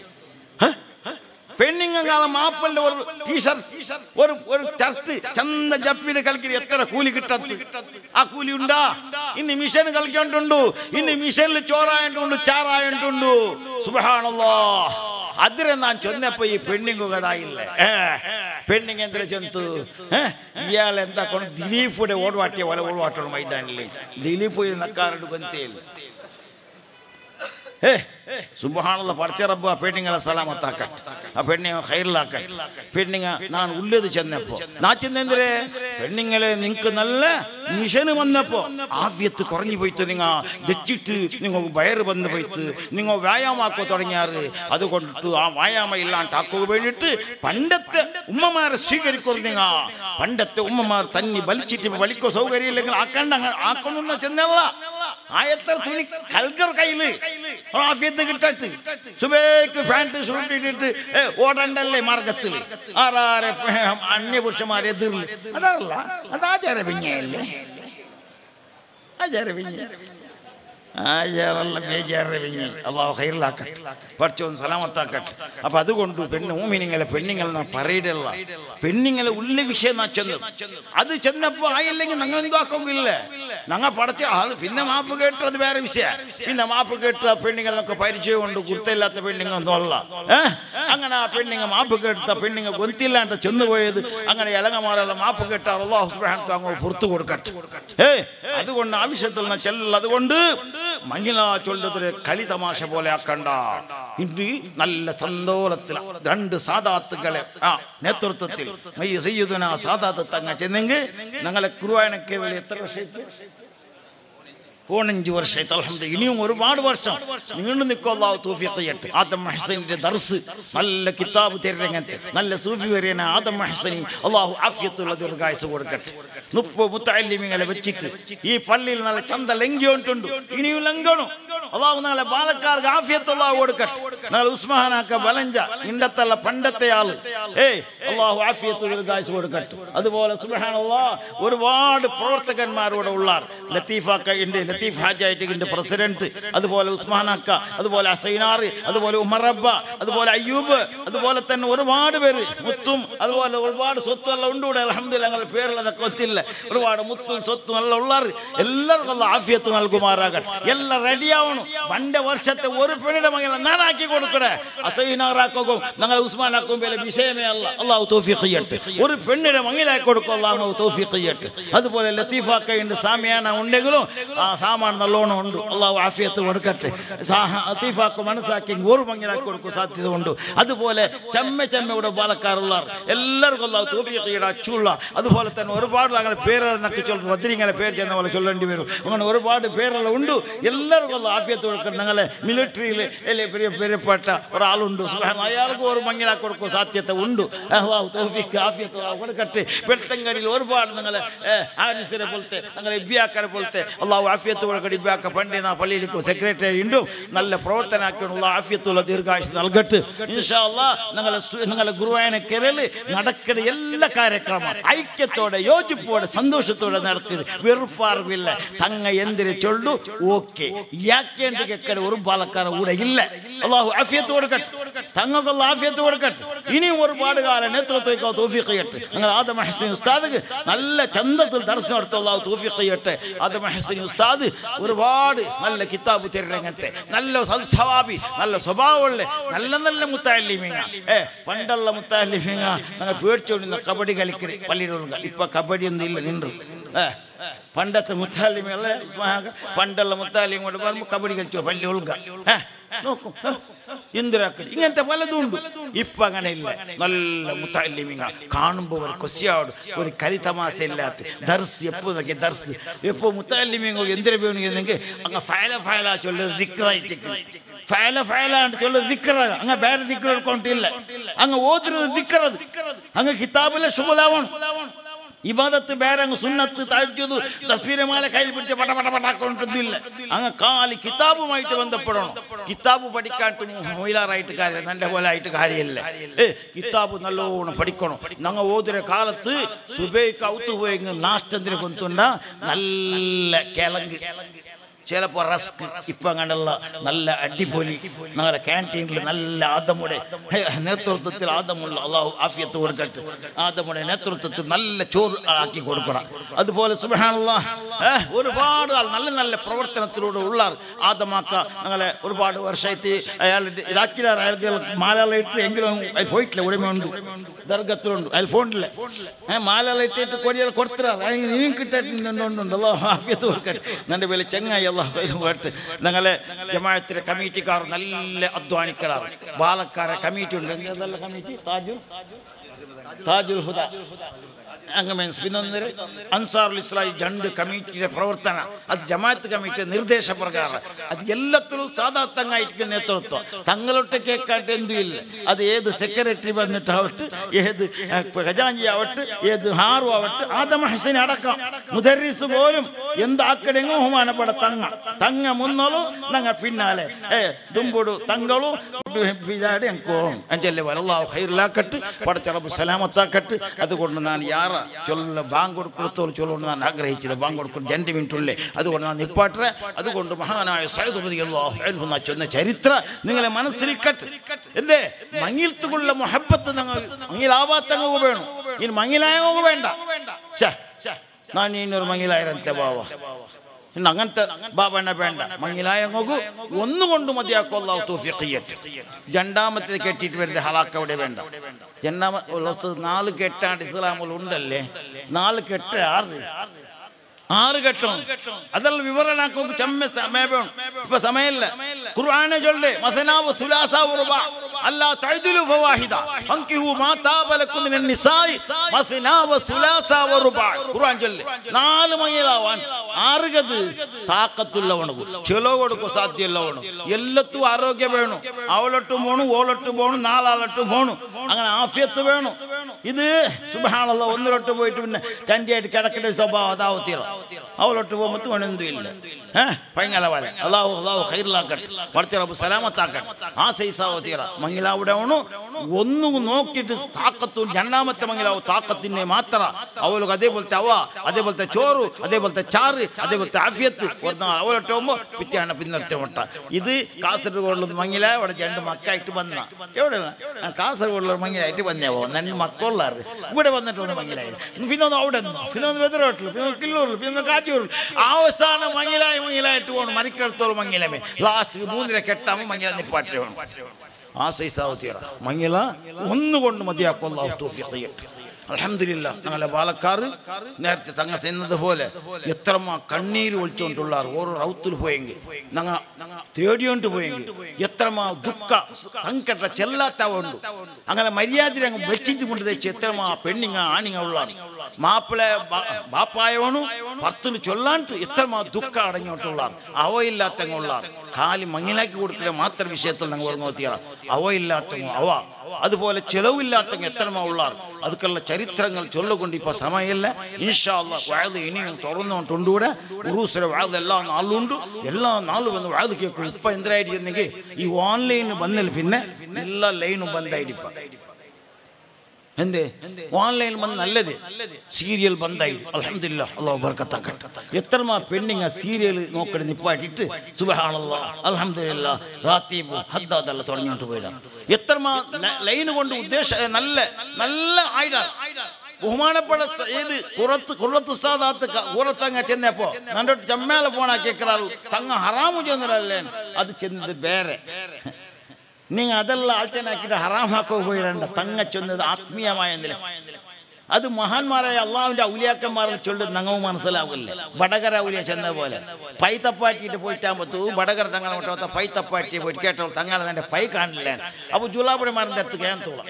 പെണ്ണുങ്ങാല മാപ്പലിന്റെ ഒരു ടീഷർട്ട് ഒരു ഒരു ഷർട്ട് ചന്ത ജപ്പിയിൽ കളിക്കരി എത്ര കൂലി കിട്ടത്ത് ആ കൂലി ഉണ്ടാ ഇനി മിഷൻ കളിക്കണ്ടുണ്ടു ഇനി മിഷനിൽ ചോറായിട്ടുണ്ടു ചാറായിട്ടുണ്ടു സുബഹാണല്ലോ അതിരെ നാൻ ചൊന്നപ്പോ ഈ പെണ്ണിങ്ങു കഥായില്ലേ പെണ്ണിങ് എന്തിനാ ചൊന്തു ഇയാൾ എന്താ കൊണ്ട് ദിലീപിയുടെ ഓടുവാട്ടിയ പോലെ ഓടുവാട്ടണം മൈതാനില് ദിലീപ് നക്കാറുണ്ട് ഗൊന്തയിൽ ഏ സുബഹാനുള്ള പഠിച്ച റബ്ബ് ആ പെണ്ണിങ്ങളെ സലാമത്താക്കാൻ ആ പെണ്ണിങ്ങ ഹൈറിലാക്കാൻ പെണ്ണിങ്ങ ഞാൻ ഉള്ളത് ചെന്നപ്പോ നാ ചെന്നെന്തിരെ പെണ്ണിങ്ങളെ നിങ്ങക്ക് നല്ല മിഷന് വന്നപ്പോ ആഫ്യത്ത് കുറഞ്ഞു പോയിട്ട് നിങ്ങ വെച്ചിട്ട് നിങ്ങൾ വയറ് വന്ന് പോയിട്ട് നിങ്ങൾ വ്യായാമാക്കോ തുടങ്ങിയാറ് അതുകൊണ്ട് ആ വ്യായാമം ഇല്ലാണ്ടാക്കുക വേണ്ടിയിട്ട് പണ്ടത്തെ ഉമ്മമാരെ സ്വീകരിക്കുന്നു നിങ്ങ പണ്ടത്തെ ഉമ്മമാർ തന്നെ വലിച്ചിട്ട് വലിക്കോ സൗകര്യം ഇല്ലെങ്കിൽ ആക്കണ്ട ആക്കണമെന്ന് ചെന്നല്ല ആയത്ര തുണി കൽക്കർ കയ്യില് ആഫിയത്ത് കിട്ടട്ട് സുബേക്ക് പാൻറ് ഷൂട്ട് ഇട്ടിട്ട് ഏ, ഓടണ്ടല്ലേ മാർഗത്തിൽ ആറാറെ അന്യപുരുഷന്മാരെ എതിർന്ന് അതല്ല അത് ആചാര പിഞ്ഞയല്ലേ ആചാര പിഞ്ഞ ആചാരല്ല ബേജാറ പിഞ്ഞ അള്ളാഹു ഹൈറിലാക്കട്ടെ പഠിച്ചോന്ന് സലാമത്താക്കട്ടെ അപ്പൊ അതുകൊണ്ട് പെണ്ണ് ഊമിനിങ്ങളെ പെണ്ണുങ്ങൾ നാ പറയിടല്ല പെണ്ണുങ്ങളെ ഉള്ള വിഷയം നാ ചെന്നു അത് ചെന്നപ്പോ ആയില്ലെങ്കിൽ ഞങ്ങൾ എന്താക്കില്ല ഞങ്ങൾ പടച്ച അത് പിന്നെ മാപ്പ് കേട്ട് അത് വേറെ വിഷയ പിന്നെ മാപ്പ് കേട്ട് ആ പെണ്ണുങ്ങളൊക്കെ പരിചയമുണ്ട് കുർത്തയില്ലാത്ത പെണ്ണുങ്ങൾ ഒന്നുമല്ല ഏഹ് അങ്ങനെ ആ പെണ്ണുങ്ങൾ മാപ്പ് കേട്ട പെണ്ണുങ്ങൾ ഗൊന്തില്ലാണ്ട് ചെന്നുപോയത് അങ്ങനെ ഇലങ്ങമാരെല്ലാം മാപ്പ് കേട്ടാൽ അള്ളാഹു സുബ്ഹാനഹു വ തആല അങ്ങ് പുറത്തു കൊടുക്കട്ടെ ഏ അതുകൊണ്ട് ആവശ്യത്തിൽ നിന്ന് ചെല്ലൽ അതുകൊണ്ട് മങ്ങില ചൊല്ലതൊരു കളി തമാശ പോലെ ആക്കണ്ട ഇന്ന് നല്ല സന്തോളത്തിൽ രണ്ട് സാദാത്തുകളെ ആ നേതൃത്വത്തിൽ ഈ സയ്യിദുന സാദാത്ത് തങ്ങ ചെന്നെങ്കിൽ ഞങ്ങളെ കുറുവായനക്ക് എത്ര വർഷത്തിൽ പതിനഞ്ച് വർഷമായിട്ട് അൽഹംദുലില്ലാ ഇനിയും ഒരുപാട് വർഷം നീണ്ടു നിൽക്കും അള്ളാഹു തൗഫീഖ് ചെയ്യട്ടെ ആദം ഹസനിന്റെ ദർസ് നല്ല കിതാബ് തരുന്നങ്ങനത്തെ നല്ല സൂഫി വരെയാണ് ആദം ഹസനി അള്ളാഹു ആഫിയത്തുള്ള ദീർഘായുസ് കൊടുക്കട്ടെ മുപ്പത് മുത്തല്ലിമിങ്ങളെ വെച്ചിട്ട് ഈ പള്ളിയിൽ നല്ല ചന്ത ലംഘിയോണ്ടുണ്ട് ഇനിയും ലംഘണം അള്ളാഹു നാളെ ബാലക്കാർക്ക് ആഫിയത്ത് അള്ളാഹു കൊടുക്കട്ടെ നാളെ ഉസ്മാനാക്ക ബലഞ്ച ഇണ്ടത്തല്ല പണ്ടത്തെ ആള് ഏയ് അള്ളാഹു ആഫിയത്ത് ദീർഘായുസ് കൊടുക്കട്ടെ അതുപോലെ സുബ്ഹാനല്ലാ ഒരുപാട് പ്രവർത്തകന്മാരോട് ഉള്ളാർ ലത്തീഫാക്ക ഉണ്ട് ലത്തീഫ് ഹാജായിട്ട് പ്രസിഡന്റ് അതുപോലെ ഉസ്മാനാക്ക അതുപോലെ അസൈനാർ അതുപോലെ ഉമറബ്ബ അതുപോലെ അയ്യൂബ് അതുപോലെ തന്നെ ഒരുപാട് പേര് മുത്തും അതുപോലെ ഒരുപാട് സ്വത്തും ഉണ്ട് ഇവിടെ അലഹമ്മദില്ല ഞങ്ങൾ പേരുള്ളതൊക്കെ ഒത്തില്ല ഒരുപാട് മുത്തും സ്വത്തും എല്ലാം ഉള്ളവർ എല്ലാവർക്കും ഉള്ള ആഫിയത്ത് നൽകുമാറാകട്ടെ എല്ലാം റെഡിയാവണം പണ്ട് വർഷത്തെ ഒരു പെണ്ണിന്റെ മകളെ ഞാനാക്കി കൊടുക്കണേ അസൈനാറാക്കും ഞങ്ങൾ ഉസ്മാനാക്കും പേരെ വിഷയമേ അല്ല അള്ളാഹു തോഫിക്ക് ചെയ്യട്ടെ ഒരു പെണ്ണിന്റെ മങ്ങിലാക്കി കൊടുക്കും അള്ളാഹു തോഫിക്ക് ചെയ്യട്ടെ അതുപോലെ ലത്തീഫാക്കയുണ്ട് സാമിയാന ഉണ്ടെങ്കിലും ആ സാമാൻ നല്ലോണം ഉണ്ട് അള്ളാഹു ആഫിയത്ത് കൊടുക്കട്ടെ സാഹ- ലത്തീഫാക്ക് മനസ്സാക്കി ഒരു മങ്ങിലാക്കി കൊടുക്കും സാധ്യത ഉണ്ട് അതുപോലെ ചെമ്മ ചെമ്മ ഇവിടെ പാലക്കാറുള്ള എല്ലാവർക്കും അള്ളാഹു തോഫിക്കയുടെ അച്ചുള്ള അതുപോലെ തന്നെ ഒരുപാട് അങ്ങനെ പേരെന്നൊക്കെ ചൊല്ലും ബദ്രിങ്ങനെ പേര് ചെന്ന പോലെ ചൊല്ലേണ്ടി വരും അങ്ങനെ ഒരുപാട് പേരെല്ലാം ഉണ്ട് എല്ലാവർക്കും അള്ളാഹു ആഫിയത്ത് കൊടുക്കണം ഞങ്ങളെ മിലിറ്ററിയിൽ അല്ലെ പ്രിയ പ്രിയപ്പെട്ട ഒരാളുണ്ട് സുബ്ഹാനല്ലാഹ്. അയാൾക്ക് ഒരു മങ്ങിലാക്കി കൊടുക്കും സാധ്യത ഉണ്ട് അള്ളാഹു തൗഫീഖ് ആഫിയത്ത് അള്ളാഹു കൊടുക്കട്ടെ വെളുത്തങ്കടിയിൽ ഒരുപാട് നിങ്ങളെ ഹാരിസിനെ പോലത്തെ ഞങ്ങളെ ഇബ്യാക്കരെ പോലത്തെ അള്ളാഹു ആഫിയത്ത് കൊടുക്കട്ടെ ഇബ്യാക്ക പണ്ടിന പള്ളിയിലേക്ക് സെക്രട്ടറി ഉണ്ട് നല്ല പ്രവർത്തനാക്കിയുള്ള ആഫിയത്തുള്ള ദീർഘായുസ് നൽകട്ടെ ഇൻഷാ അള്ളാഹ് നിങ്ങളെ സു- നിങ്ങളെ ഗുരുവായന കെരല് നടക്കുന്ന എല്ലാ കാര്യക്രമം ഐക്യത്തോടെ യോജിപ്പോടെ സന്തോഷത്തോടെ നടക്കുന്നത് വെറുപ്പാർവില്ല തങ്ങ എന്തിനെ ചൊല്ലു ഓക്കെ ಯಾಕೆ ಅಂತ ಕೆಕ್ಕಡೆ ಒಂದು ಬಾಲಕಾರ ಕೂಡ ಇಲ್ಲ ಅಲ್ಲಾಹು ಆಫಿಯತ್ കൊടുക്കട്ടെ തങ്ങൾക്കുള്ള ആഫിയത്ത് കൊടുക്കട്ടെ ഇനിയും ഒരുപാട് കാലം നേതൃത്വം തോഫിക്ക് ചെയ്യട്ടെ ഞങ്ങൾ ആദം ഹസീൻ ഉസ്താദ് നല്ല ചന്തത്തിൽ ദർശനം എടുത്തുള്ള തോഫിക്ക് ചെയ്യട്ടെ ആദം ഹസീൻ ഉസ്താദ് ഒരുപാട് നല്ല കിതാബ് തിരങ്ങത്തെ നല്ല സൽസ്വഭാവി നല്ല സ്വഭാവമുള്ള നല്ല നല്ല മുത്താലിമീങ്ങ ഏ പണ്ടുള്ള മുത്താലിമീങ്ങ ഞങ്ങൾ പേടിച്ചോണ്ടിരുന്ന കബഡി കളിക്കൽ പള്ളിയിലുള്ള ഇപ്പൊ കബഡി ഒന്നും ഇല്ല നിன்று ഏ പണ്ടത്തെ മുത്താലിമല്ലേ പണ്ടുള്ള മുത്താലിയും കൊണ്ട് പറയുമ്പോൾ കബഡി കളിച്ചു പള്ളി ഉൾക ഏ നോക്കും ഇന്ദിരാക്കൾ ഇങ്ങനത്തെ പലതും ഉണ്ട് ഇപ്പൊ അങ്ങനെ ഇല്ല നല്ല മുത്താലിമിങ്ങ കാണുമ്പോൾ ഒരു കൊസിയാട് ഒരു കലി തമാശ ഇല്ലാത്ത ദർസ് എപ്പോ നോക്കി ദർസ് എപ്പോ മുത്താലിമിങ്ങ എന്തിനു വേണമെങ്കിൽ അങ്ങ് ഫയല ഫയല ചൊല്ലത് ദിക്റായിട്ട് ഫയല ഫയലാണ്ട് ചൊല്ലത് ദിക്റ അങ്ങ് വേറെ ദിക്ര കൊണ്ടില്ല അങ്ങ് ഓതുന്നത് ദിക്റത് അങ്ങ് കിതാബിലെ ശുഭലാവണം ഇബാദത്ത് വേറെ അങ്ങ് സുന്നത്ത് താഴ്ചത് തസ്ബീരമാല കയ്യിൽ പിടിച്ച് പട പട പടാക്കൊണ്ടില്ല അങ്ങ് കാലി കിതാബുമായിട്ട് ബന്ധപ്പെടണം കിതാബ് പഠിക്കാണ്ട് മൊയിലാറായിട്ട് കാര്യം നല്ല പോലെ ആയിട്ട് കാര്യമില്ല ഏ കിതാബ് നല്ലോണം പഠിക്കണം ഞങ്ങൾ ഓതിര കാലത്ത് സുബൈക്ക് ഔത്ത് പോയി നാഷ്ടത്തിന് കൊണ്ടുണ്ട നല്ല കിളങ്ക് ചിലപ്പോൾ റസ്ക് ഇപ്പം അങ്ങനെയുള്ള നല്ല അടിപൊളി ഞങ്ങളുടെ ക്യാൻറ്റീനിൽ നല്ല ആദമുടെ നേതൃത്വത്തിൽ ആദമുള്ള അള്ളാഹു ആഫിയത്ത് കൊടുക്കട്ടെ ആദമുടെ നേതൃത്വത്തിൽ നല്ല ചോറ് ആക്കി കൊടുക്കണം അതുപോലെ സുബഹാനുള്ള ഒരുപാട് ആൾ നല്ല നല്ല പ്രവർത്തനത്തിലൂടെ ഉള്ള ആദമാക്ക ഞങ്ങളെ ഒരുപാട് വർഷമായിട്ട് അയാൾ ഇതാക്കില്ല അയാൾക്ക് മാലകള ഇട്ട് എങ്കിലും അയാൾ പോയിട്ടില്ല ഉടമയുണ്ട് ദർഗത്തിലുണ്ട് അയാൾ ഫോണില്ല മാലകള ഇട്ടിട്ട് കൊടികൾ കൊടുത്തിരാറ് ഇനിയും കിട്ടാറ്റുണ്ട് അള്ളാഹു ആഫിയത്ത് കൊടുക്കട്ടെ എൻ്റെ പേര് ചെങ്ങായി അള്ളാഹു കേട്ട് ഞങ്ങളെ ജമാഅത്തിലെ കമ്മിറ്റിക്കാർ നല്ല അധ്വാനിക്കലാണ് ബാലക്കാരെ കമ്മിറ്റി ഉണ്ട് നല്ല കമ്മിറ്റി താജുൽ താജുൽ ഹുദ അങ്ങ് മീൻസ് പിന്നൊന്നര അൻസാറുൽ ഇസ്ലായി ജണ്ട് കമ്മിറ്റിയുടെ പ്രവർത്തന അത് ജമാഅത്ത് കമ്മിറ്റിയുടെ നിർദ്ദേശപ്രകാരം അത് എല്ലാത്തിലും സാധാ തങ്ങായിരിക്കും നേതൃത്വം തങ്ങളൊട്ട് കേൾക്കാട്ട് എന്തുമില്ല അത് ഏത് സെക്രട്ടറി വന്നിട്ടാവട്ടെ ഏത് ഖജാഞ്ചി ആവട്ടെ ഏത് ഹാറു ആവട്ടെ ആദം ഹസൻ അടക്കം മുദരീസ് പോലും എന്താക്കടെങ്ങോ ബഹുമാനപ്പെട തങ്ങ തങ്ങ മുന്നോളൂ ഞങ്ങൾ പിന്നാലെ ഏ ദുമ്പുടു തങ്ങളും പിതാടി അങ്കോളും അഞ്ചല്ലേ വലല്ലാഹു ഹൈറിലാക്കട്ട് പടച്ചറബ് സലാമത്താക്കട്ട് അതുകൊണ്ട് ഞാൻ യാറ ചൊല്ല ബാങ്ക് കൊടുത്തോളം ചൊല്ലുകൊണ്ട് ഞാൻ ആഗ്രഹിച്ചത് ബാങ്ക് കൊടുക്കും രണ്ട് മിനിറ്റ് ഉള്ളേ അതുകൊണ്ട് ഞാൻ നിപ്പാട്ടെ അതുകൊണ്ട് മഹാനായ സൈദുപതി അള്ളാഹു ചൊന്ന ചരിത്ര നിങ്ങളെ മനസ്സിലിക്കട്ട് എന്തേ മങ്ങിൽത്തുകൊള്ള മൊഹബത്ത് നിങ്ങൾ മങ്ങിലാവാത്തങ്ങ് വേണം ഇനി മങ്ങിലായങ്ങ് വേണ്ട ഛേ ನಾನು ಇನ್ನೂರು ಮಂಗಿಲಾಯಿರಂತೆ ಬಾವ ಇನ್ನು അങ്ങനത്തെ ബാബണ്ണ വേണ്ട മങ്ങിലായ നോക്കൂ ഒന്നുകൊണ്ട് മതിയാക്കോ തൂഫിഖിയറ്റ് രണ്ടാമത്തെ കെട്ടിയിട്ട് വരുന്നത് ഹലാക്ക് അവിടെ വേണ്ട രണ്ടാമ നാല് കെട്ടാണ്ട് ഇസ്ലാമിൽ ഉണ്ടല്ലേ നാല് കെട്ട് ആറ് ആറ് കെട്ടണം അതല്ല വിവരണാക്കും ചെമ്മ സമയം ഇപ്പൊ സമയമില്ല ഖുർആനെ ചൊല്ലേ മസനാവ് സുലാസാവ് റുബ അല്ലാ തഅദിലു ഫവാഹിദ ഫൻകിഹു മാ താബ ലക്കും മിനൻ നിസായി മസനാവ് സുലാസാവ് റുബ ഖുർആൻ ചൊല്ലേ നാല് മങ്ങിലാവാൻ ആറ് ഗത് താക്കത്തുള്ളവണു ചെലവ് കൊടുക്കും സാധ്യമുള്ളവണു എല്ലാത്തും ആരോഗ്യം വേണം അവളൊട്ടും പോണു ഓളൊട്ടും പോണു നാലാളൊട്ടും പോണു അങ്ങനെ ആഫിയത്ത് വേണം ഇത് സുബഹാനുള്ള ഒന്നിലൊട്ട് പോയിട്ട് പിന്നെ ചണ്ടിയായിട്ട് കിടക്കേണ്ട സ്വഭാവം അതാവത്തീറ അവളൊട്ട് പോകുമ്പോൾ പണിയൊന്നും ഇല്ല ഏഹ് പൈങ്ങല പോലെ അള്ളാഹു അള്ളാഹു ഹൈറിലാക്കട്ടെ പഠിച്ച റബ്ബ് സലാമത്താക്കട്ടെ ആ സൈസാവത്തീറ മങ്ങിലാവിടെ അവണു ഒന്നും നോക്കിയിട്ട് താക്കത്തു രണ്ടാമത്തെ മങ്ങിലാവ് താക്കത്തിനെ മാത്ര അവൾക്ക് അതേപോലത്തെ അവ അതേപോലത്തെ ചോറ് അതേപോലത്തെ ചാറ് അതേപോലത്തെ ആഫിയത്ത് ഒന്നാൾ അവളൊട്ട് പോകുമ്പോൾ പിറ്റാണ് പിന്നൊറ്റ മുട്ട ഇത് കാസർഗോഡിൽ മങ്ങില അവിടെ രണ്ട് മക്കായിട്ട് വന്ന എവിടെ കാസർഗോഡിലുള്ള മങ്ങിലായിട്ട് വന്നേവോ നന്ദി മക്കളുള്ളാറ് ഇവിടെ വന്നിട്ട് ഒന്ന് മങ്ങിലായി പിന്നെ ഒന്ന് അവിടെ നിന്ന് പിന്നെ ഒന്ന് വെതിരോട്ടിൽ പിന്നെ ഒന്ന് കില്ലൂരിൽ പിന്നെ ഒന്ന് കാറ്റൂരിൽ അവസാനം മങ്ങിലായി മങ്ങിലായിട്ട് പോകണം മണിക്കെടുത്തോളം മങ്ങിലമേ ലാസ്റ്റ് മൂന്നിര കെട്ടാകുമ്പോൾ മങ്ങില നിപ്പാട്ടി വേണം ആ സൈസാവത്തിയറ മങ്ങില ഒന്നുകൊണ്ട് മതിയാക്കും തൗഫീഖ് അലഹമില്ല ഞങ്ങളെ പാലക്കാട് നേരത്തെ തങ്ങ ചെന്നത് പോലെ എത്രമാ കണ്ണീര് ഒളിച്ചുകൊണ്ടുള്ള ഓരോ റൗത്തിൽ പോയെങ്കിൽ ഞങ്ങ തേടിയോണ്ട് പോയെങ്കിൽ എത്രമാ ദുഃഖ തങ്കട്ട ചെല്ലാത്ത ഉണ്ട് അങ്ങനെ മര്യാദ അങ്ങ് വെച്ചിട്ട് കൊണ്ട് തെച്ച് എത്രമാ പെണ്ണിങ്ങ ആണിങ്ങ ഉള്ള മാപ്പിളെ ബാപ്പായോണു ഭർത്തിന് ചൊല്ലാണ്ട് എത്രമാ ദുഃഖ അടങ്ങിയിട്ടുള്ള അവയില്ലാത്ത ഉള്ള കാലി മങ്ങിലാക്കി കൊടുക്കുക മാത്രം വിഷയത്തിൽ ഞങ്ങൾ ഓർമ്മ നോക്കിയാണ് അവയില്ലാത്ത അവ അതുപോലെ ചെലവില്ലാത്ത എത്രമാ ഉള്ളാർ അതുക്കുള്ള ചരിത്രങ്ങൾ ചൊല്ലുകൊണ്ട് ഇപ്പൊ സമയമില്ല ഇൻഷാ വാഴത് ഇനിയും തുറന്നുകൊണ്ടുകൂടെ ഉറൂസിലെ വാഴത് എല്ലാ നാളുണ്ട് എല്ലാ നാളും വന്ന് വാഴത് കേൾക്കും ഇപ്പൊ എന്തായിരിക്കുന്നെങ്കിൽ ഈ ഓൺലൈൻ വന്നതിൽ പിന്നെ എല്ലാ ലൈനും ബന്ധായിട്ടിപ്പ എന്തേ ഓൺലൈനിൽ വന്ന് നല്ലത് സീരിയൽ ബന്ധായി അലഹമില്ല അള്ളാഹു ബർക്കത്താക്കട്ടെ എത്രമാ പെണ്ണിങ് സീരിയൽ നോക്കണ നിപ്പാട്ടിട്ട് സുബഹാണല്ല അലഹമില്ല റാത്തീബു ഹദ്ദാദല്ല തുടങ്ങിയിട്ട് പോയിടാം എത്രമാ ലൈന് കൊണ്ട് ഉദ്ദേശ നല്ല നല്ല ആയിടാ ബഹുമാനപ്പെട്ട സ- ഏത് കുറത്ത് കുറത്ത് ഉസ്താദാത്ത് ക- കൂറത്തങ്ങ ചെന്നപ്പോ നന്നോട്ട് ചമ്മേല പോണ കേക്കറാളു തങ്ങ ഹറാമു ചെന്നല്ലേ അത് ചെന്നത് വേറെ നിങ്ങൾ അതെല്ലാം ആൾച്ചനാക്കിയിട്ട് ഹറാമാക്കോ പോയിരണ്ട തങ്ങ ചെന്നത് ആത്മീയമായ നില അത് മഹാന്മാരായ അള്ളാഹുവിന്റെ ഔലിയാക്കന്മാരെ ചൊല്ലി നങ്ങവും മനസ്സിലാവില്ലേ വടകര ഔലിയ ചെന്ന പോലെ പൈ തപ്പാറ്റിയിട്ട് പോയിട്ടാകുമ്പത്തു വടകര തങ്ങളെ കൊണ്ടോ പൈ തപ്പാറ്റി പോയിട്ട് കേട്ടോ തങ്ങളെ എൻ്റെ പൈ കാണില്ല അപ്പോൾ ജുലാബുടെ മരുന്ന് എടുത്ത് കേന്തോളാം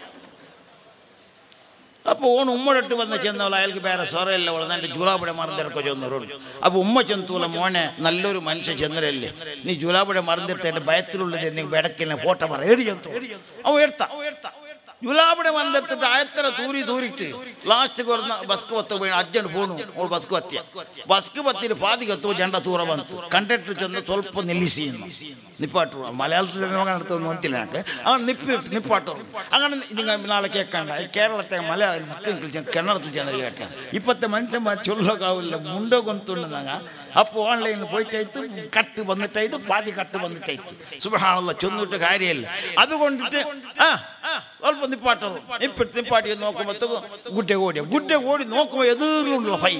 അപ്പോൾ ഓൺ ഉമ്മടട്ട് വന്ന് ചെന്നവൾ അയാൾക്ക് വേറെ സ്വരമല്ല ഉള്ളത് എൻ്റെ ജൂലാബുടെ മറന്നിറക്കോ ചെന്നവരോട് അപ്പോൾ ഉമ്മ ചെന്തൂല മോനെ നല്ലൊരു മനുഷ്യ ചെന്നരല്ലേ നീ ജൂലാബുടെ മറന്നിട്ട് ഭയത്തിലുള്ളത് നീ വെടക്കിനെ ഫോട്ടോ പറ ഏടി ചെന്നു അവൻ എടുത്ത ജുലാബുടെ മന്ദിരത്തിന്റെ ആയത്തര തൂരി തൂരിട്ട് ലാസ്റ്റ് കുറഞ്ഞ ബസ്ക്ക് പത്ത് പോയി അജ്ജന് പോണു ഓൾ ബസ്ക്ക് പത്തിയ ബസ്ക്ക് പത്തിയിൽ പാതി കത്തുമ്പോൾ ജണ്ട തൂറ വന്നു കണ്ടിട്ട് ചെന്ന് ಸ್ವಲ್ಪ ನಿಲ್ಲಿಸಿಯನ್ನು ನಿಪ್ಪಾಟು മലയാളത്തിൽ അടുത്ത് നോക്കില്ല ഞങ്ങൾക്ക് ആ നിപ്പി നിപ്പാട്ടു അങ്ങനെ നിങ്ങൾ നാളെ കേൾക്കണ്ട ഈ കേരളത്തെ മലയാളം മക്കൾ കന്നഡത്തിൽ ചെന്ന് കേൾക്കാം ഇപ്പത്തെ മനുഷ്യന്മാർ ചൊല്ലೋಕಾവിಲ್ಲ ಮುಂಡೋ ಗೊಂತುಂಡು ನಂಗ അപ്പോൾ ഓൺലൈനിൽ പോയിട്ടായിട്ട് കട്ട് വന്നിട്ടായിട്ട് പാതി കട്ട് വന്നിട്ടായിട്ട് സുബഹാനുള്ള ചൊന്നിട്ട് കാര്യമില്ല അതുകൊണ്ടിട്ട് ആ ಸ್ವಲ್ಪ നിപ്പാട്ടു നിപ്പിട്ട് നിപ്പാട്ടി നോക്കുമ്പോഴത്തേക്കും ഗുഡ്ಡೆ ഓടി ഗുഡ്ಡೆ ഓടി നോക്കുമ്പോൾ എതിരുള്ള ഹൈ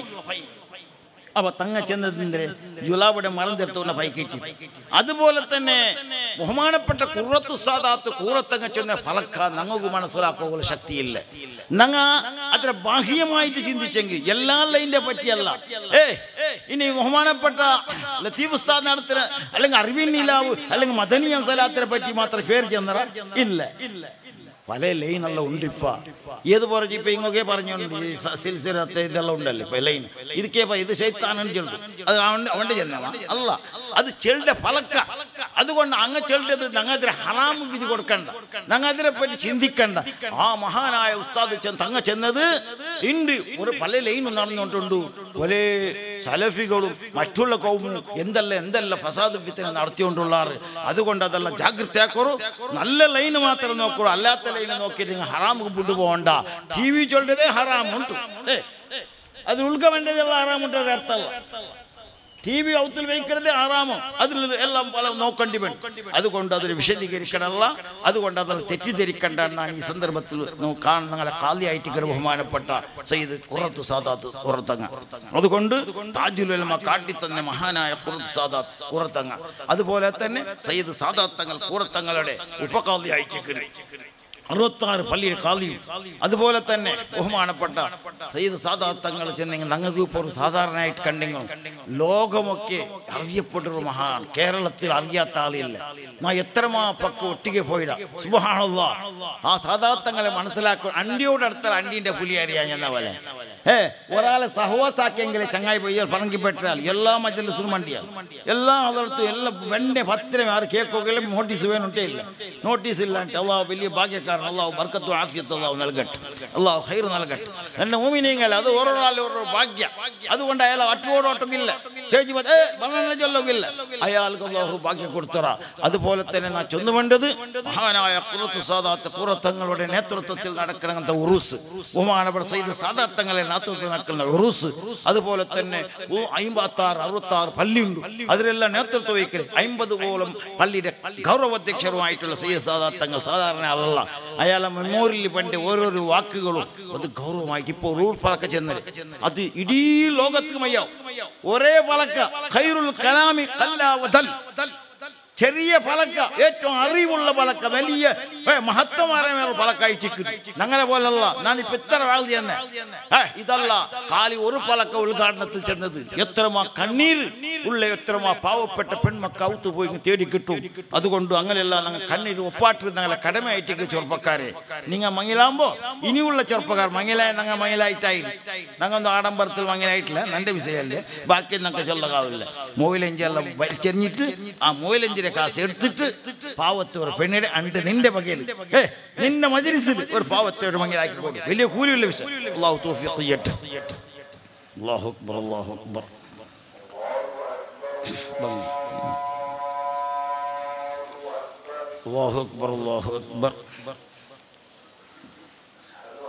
അവ തങ്ങ ചെന്നതിൻ്റെ ജുലാബുടെ മറന്നെടുത്തുന്ന പൈക്കിറ്റി അതുപോലെ തന്നെ ബഹുമാനപ്പെട്ട കുറത്തു സാദാത്ത് കൂറത്തങ്ങ ചെന്ന ഫലക്ക ഞങ്ങൾക്ക് മനസ്സിലാക്കുക ശക്തിയില്ല നങ്ങ അത്ര ബാഹ്യമായിട്ട് ചിന്തിച്ചെങ്കിൽ എല്ലാ ലൈൻ്റെ പറ്റിയല്ല ഏ ഇനി ബഹുമാനപ്പെട്ട ലത്തീഫ് ഉസ്താദ് നടത്തുന്ന അല്ലെങ്കിൽ അർവിൻ നിലാവ് അല്ലെങ്കിൽ മദനിയ സലാത്തിനെ പറ്റി മാത്രം പേര് ചെന്നറ ഇല്ല ഇല്ല പല ലൈനെല്ലാം ഉണ്ട് ഇപ്പൊ ഏത് പറഞ്ഞു ഇപ്പൊ ഇങ്ങൊക്കെ പറഞ്ഞോണ്ട് ഈ സ- സിൽസിലത്തെ ഇതെല്ലാം ഉണ്ടല്ലോ ഇപ്പൊ ലൈൻ ഇതൊക്കെ ഇപ്പൊ ഇത് ശൈത്താനും ചെളുത് അത് അവന്റെ അവന്റെ ചെന്നവാ അല്ല അത് ചെളുടെ ഫലക്ക അതുകൊണ്ട് അങ്ങ് ചെളുടത് ഞങ്ങതിരെ ഹറാമ് വിധി കൊടുക്കണ്ട ഞങ്ങതിരെ പറ്റി ചിന്തിക്കണ്ട ആ മഹാനായ ഉസ്താദ് ചെന്ന് തങ്ങ ചെന്നത് ഉണ്ട് ഒരു പല ലൈനും നടന്നുകൊണ്ടുണ്ട് ഒരേ സലഫികളും മറ്റുള്ള കൗമും എന്തെല്ലാം എന്തെല്ലാം ഫസാദ് ഫിത്തിനെ നടത്തിക്കൊണ്ടുള്ളാറ് അതുകൊണ്ട് അതെല്ലാം ജാഗ്രതയാക്കോറു നല്ല ലൈന് മാത്രം നോക്കൂ അല്ലാത്ത ലൈന് നോക്കിയിട്ട് നിങ്ങൾ ഹറാം കൊണ്ടുപോകണ്ട ടി വി ചൊല്ലതേ ഹറാം ഉണ്ട് ഏ, അത് ഉൾക്കൊണ്ടതെല്ലാം ഹറാം ഉണ്ട് അർത്ഥമല്ല ടി വി ഔത്തിൽ വയ്ക്കരുത് ആറാമോ അതിൽ എല്ലാം പല നോക്കേണ്ടി വേണം അതുകൊണ്ട് അതിൽ വിശദീകരിക്കണമല്ല അതുകൊണ്ട് അതിൽ തെറ്റിദ്ധരിക്കണ്ട എന്നാണ് ഈ സന്ദർഭത്തിൽ നമുക്ക് കാണുന്ന ഞങ്ങളെ കാലിയായിട്ട് ബഹുമാനപ്പെട്ട സയ്യിദ് കുറത്ത് സാദാത്ത് കുറത്തങ്ങ അതുകൊണ്ട് താജുലുലമ കാട്ടിത്തന്ന മഹാനായ കുറത്ത് സാദാത്ത് കുറത്തങ്ങ അതുപോലെ തന്നെ സയ്യിദ് സാദാത്തങ്ങൾ കൂറത്തങ്ങളുടെ ഉപകാലിയായിട്ട് അറുപത്താറ് പള്ളിയിൽ കാലിയും അതുപോലെ തന്നെ ബഹുമാനപ്പെട്ട സയ്യിദ് സാദാത്തങ്ങൾ ചെന്നെങ്കിൽ ഞങ്ങൾക്ക് ഇപ്പോൾ ഒരു സാധാരണയായിട്ട് കണ്ടെങ്കിൽ ലോകമൊക്കെ അറിയപ്പെട്ടൊരു മഹാൻ കേരളത്തിൽ അറിയാത്ത ആളില്ല നാ എത്രമാ പക്ക ഒട്ടിಗೆ പോയിട സുബഹാണല്ല ആ സാദാത്തങ്ങളെ മനസ്സിലാക്കുക അണ്ടിയോട് അടുത്ത അണ്ടീൻ്റെ പുലി അറിയാൻ എന്ന പോലെ ഏ ഒരാളെ സഹവാസാക്കിയെങ്കിൽ ചങ്ങായി പോയി പറങ്കിപ്പെട്ടാൽ എല്ലാ മജ്ജലിസിനും മണ്ടിയാ എല്ലാ അതടുത്തും എല്ലാ വെണ്ണെ പത്തിരം ആറ് കേൾക്കുകയും നോട്ടീസ് വേണുട്ടേ ഇല്ല നോട്ടീസ് ഇല്ലാണ്ട് അള്ളാഹു വലിയ ഭാഗ്യക്കാരൻ അള്ളാഹു ബർക്കത്തും ആഫിയത്തും അള്ളാഹു നൽകട്ടെ അള്ളാഹു ഹൈർ നൽകട്ടെ എന്നെ മൂമിനീങ്ങൾ അത് ഓരോരാൾ ഓരോ ഭാഗ്യ അതുകൊണ്ട് അയാൾ അട്ടുപോടോട്ടമില്ല ചേച്ചി ഏ വളരെ ചൊല്ലുകില്ല അയാൾക്ക് അള്ളാഹു ഭാഗ്യം കൊടുത്തറ അതുപോലെ തന്നെ നാ ചൊന്നുവേണ്ടത് മഹാനായ കുറത്ത് സാദാത്ത് കുറത്തങ്ങളുടെ നേതൃത്വത്തിൽ നടക്കണമെന്ന ഉറൂസ് ബഹുമാനപ്പെട്ട സൈദ് സാദാത്തങ്ങളെ നേതൃത്വത്തിൽ നടക്കുന്ന ഉറൂസ് അതുപോലെ തന്നെ അമ്പത്തി ആറ് അറുപത്തി ആറ് പള്ളിയുണ്ട് അതിലെല്ലാം നേതൃത്വം വഹിക്കൽ അമ്പത് പോലും പള്ളിയുടെ ഗൗരവാധ്യക്ഷരുമായിട്ടുള്ള സയ്യദ് സാദാത്തങ്ങൾ സാധാരണ ആളല്ല അയാളെ മെമ്മോറിയൽ പണ്ട് ഓരോരോ വാക്കുകളും അത് ഗൗരവമായിട്ട് ഇപ്പോൾ റൂൾ പലക്ക ചെന്നത് അത് ഇടീ ലോകത്ത് മയ്യാവും ഒരേ പലക്ക ഖൈറുൽ കലാമി കല്ലാവതൽ ചെറിയ പലക്ക ഏറ്റവും അറിവുള്ള പലക്ക വലിയ ഏ, മഹത്വമായ പലക്കായിട്ട് ഞങ്ങളെ പോലല്ല ഞാനിപ്പോ ഇത്ര വാഴ്തി തന്നെ ഏ, ഇതല്ല കാലി ഒരു പലക്ക ഉദ്ഘാടനത്തിൽ ചെന്നത് എത്രമാ കണ്ണീര് ഉള്ള എത്രമാ പാവപ്പെട്ട പെൺമക്ക ഔത്ത് പോയി ഇങ്ങ് തേടി കിട്ടും അതുകൊണ്ട് അങ്ങനെയല്ല ഞങ്ങൾ കണ്ണീര് ഒപ്പാട്ട് ഞങ്ങളെ കടമയായിട്ട് ചെറുപ്പക്കാരെ നിങ്ങൾ മങ്ങിലാകുമ്പോ ഇനിയുള്ള ചെറുപ്പക്കാർ മങ്ങിലായ ഞങ്ങൾ മങ്ങിലായിട്ടായി ഞങ്ങൾ ആഡംബരത്തിൽ മങ്ങിലായിട്ടില്ല എൻ്റെ വിഷയമല്ലേ ബാക്കി ഞങ്ങൾക്ക് ചൊല്ലകാവില്ല മോയിലഞ്ചെല്ലാം വലിച്ചെറിഞ്ഞിട്ട് ആ മോയിലഞ്ചിന്റെ കാശ് എടുത്തിട്ട് പാവത്തെ ഒരു പെണ്ണിടെ അണ്ട് നിന്റെ വകയിൽ ഏ നിന്റെ മജലിസിൽ ഒരു പാവത്തെ ഒരു മങ്ങിലാക്കി കൊടുക്കും വലിയ കൂലിയുള്ള വിഷയം അള്ളാഹു തൗഫീഖ് ചെയ്യട്ടെ അല്ലാഹു അക്ബർ അല്ലാഹു അക്ബർ അല്ലാഹു അക്ബർ അല്ലാഹു അക്ബർ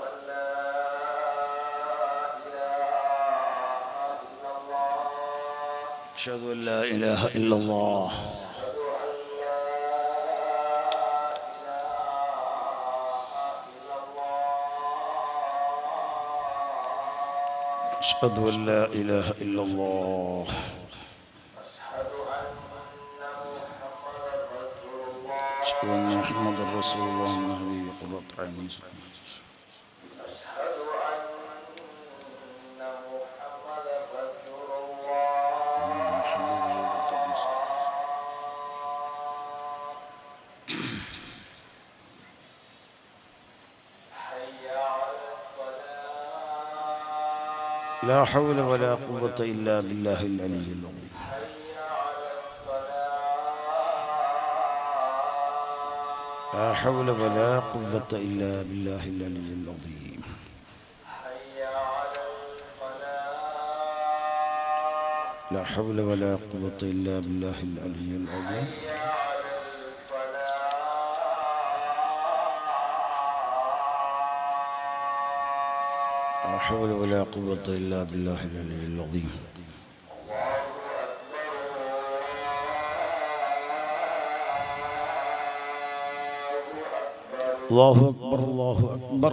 أشهد أن لا إله إلا الله أشهد أن لا إله إلا الله أشهد أن محمد رسول الله النبي قرة عين لا حول ولا قوة إلا بالله العلي العظيم لا حول ولا قوة إلا بالله العلي العظيم لا حول ولا قوة إلا بالله العلي العظيم لا حول ولا قوة إلا بالله العلي العظيم الله أكبر الله أكبر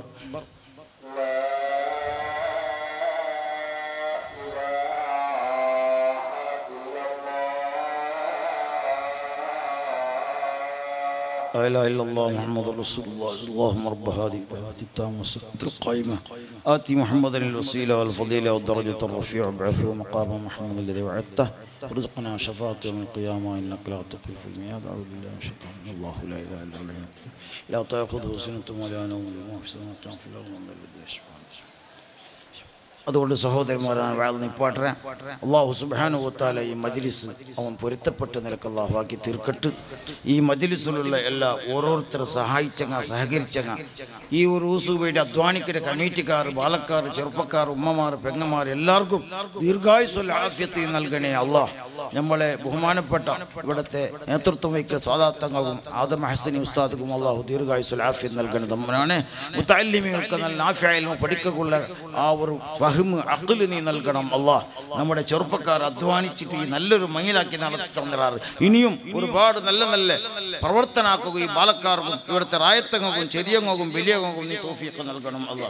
لا إله إلا الله محمد رسول الله اللهم رب هذه الآيات التامة والصلاة القائمة آتي محمدا الوسيلة والفضيلة والدرجة الرفيعة وابعثه مقام محمد الذي وعدته ورزقنا شفاعته يوم القيامة إنك لا تخلف الميعاد أعوذ بالله من الشيطان الرجيم. الله لا إله إلا هو الحي القيوم لا تأخذه سنة ولا نوم له ما في السماوات وما في الأرض من ذا الذي يشفع عنده അതുകൊണ്ട് സഹോദരന്മാരാണ് വാഴ നിപ്പാട്ടറ അള്ളാഹു സുബാനുവത്താല ഈ മജ്ലിസ് അവൻ പൊരുത്തപ്പെട്ട നിലക്ക് അള്ളാഹുവാക്കി തീർക്കട്ട് ഈ മജ്ലിസിലുള്ള എല്ലാ ഓരോരുത്തരെ സഹായിച്ചങ്ങ സഹകരിച്ചങ്ങ ഈ ഒരു ഊസു വേണ്ടി അധ്വാനിക്കുന്ന കമ്മിറ്റിക്കാർ ബാലക്കാർ ചെറുപ്പക്കാർ ഉമ്മമാർ പെങ്ങന്മാർ എല്ലാവർക്കും ദീർഘായുസ്വല്ല ആഫ്യത്തെ നൽകണേ അള്ളാഹ് നമ്മളെ ബഹുമാനപ്പെട്ട ഇവിടുത്തെ നേതൃത്വം വയ്ക്കുന്ന സാദാത്തങ്ങൾക്കും ആദം ഹസനി ഉസ്താദുക്കും അള്ളാഹു ദീർഘായുസ്വൽ ആഫ്യം നൽകണത് തമ്മനാണ് മുത്താലിമികൾക്ക് നല്ല ആഫ്യായാലും പഠിക്കുള്ള ആ ഒരു ഫഹിമ് അഖില് നീ നൽകണം അള്ളാഹ് നമ്മുടെ ചെറുപ്പക്കാർ അധ്വാനിച്ചിട്ട് ഈ നല്ലൊരു മങ്ങിലാക്കി നടത്തി തന്നിറാറ് ഇനിയും ഒരുപാട് നല്ല നല്ല പ്രവർത്തനാക്കുകയും ബാലക്കാർക്കും ഇവിടുത്തെ റായത്തങ്ങൾക്കും ചെറിയങ്ങൾക്കും വലിയങ്ങൾക്കും നീ തോഫിയൊക്കെ നൽകണം അള്ളാഹ്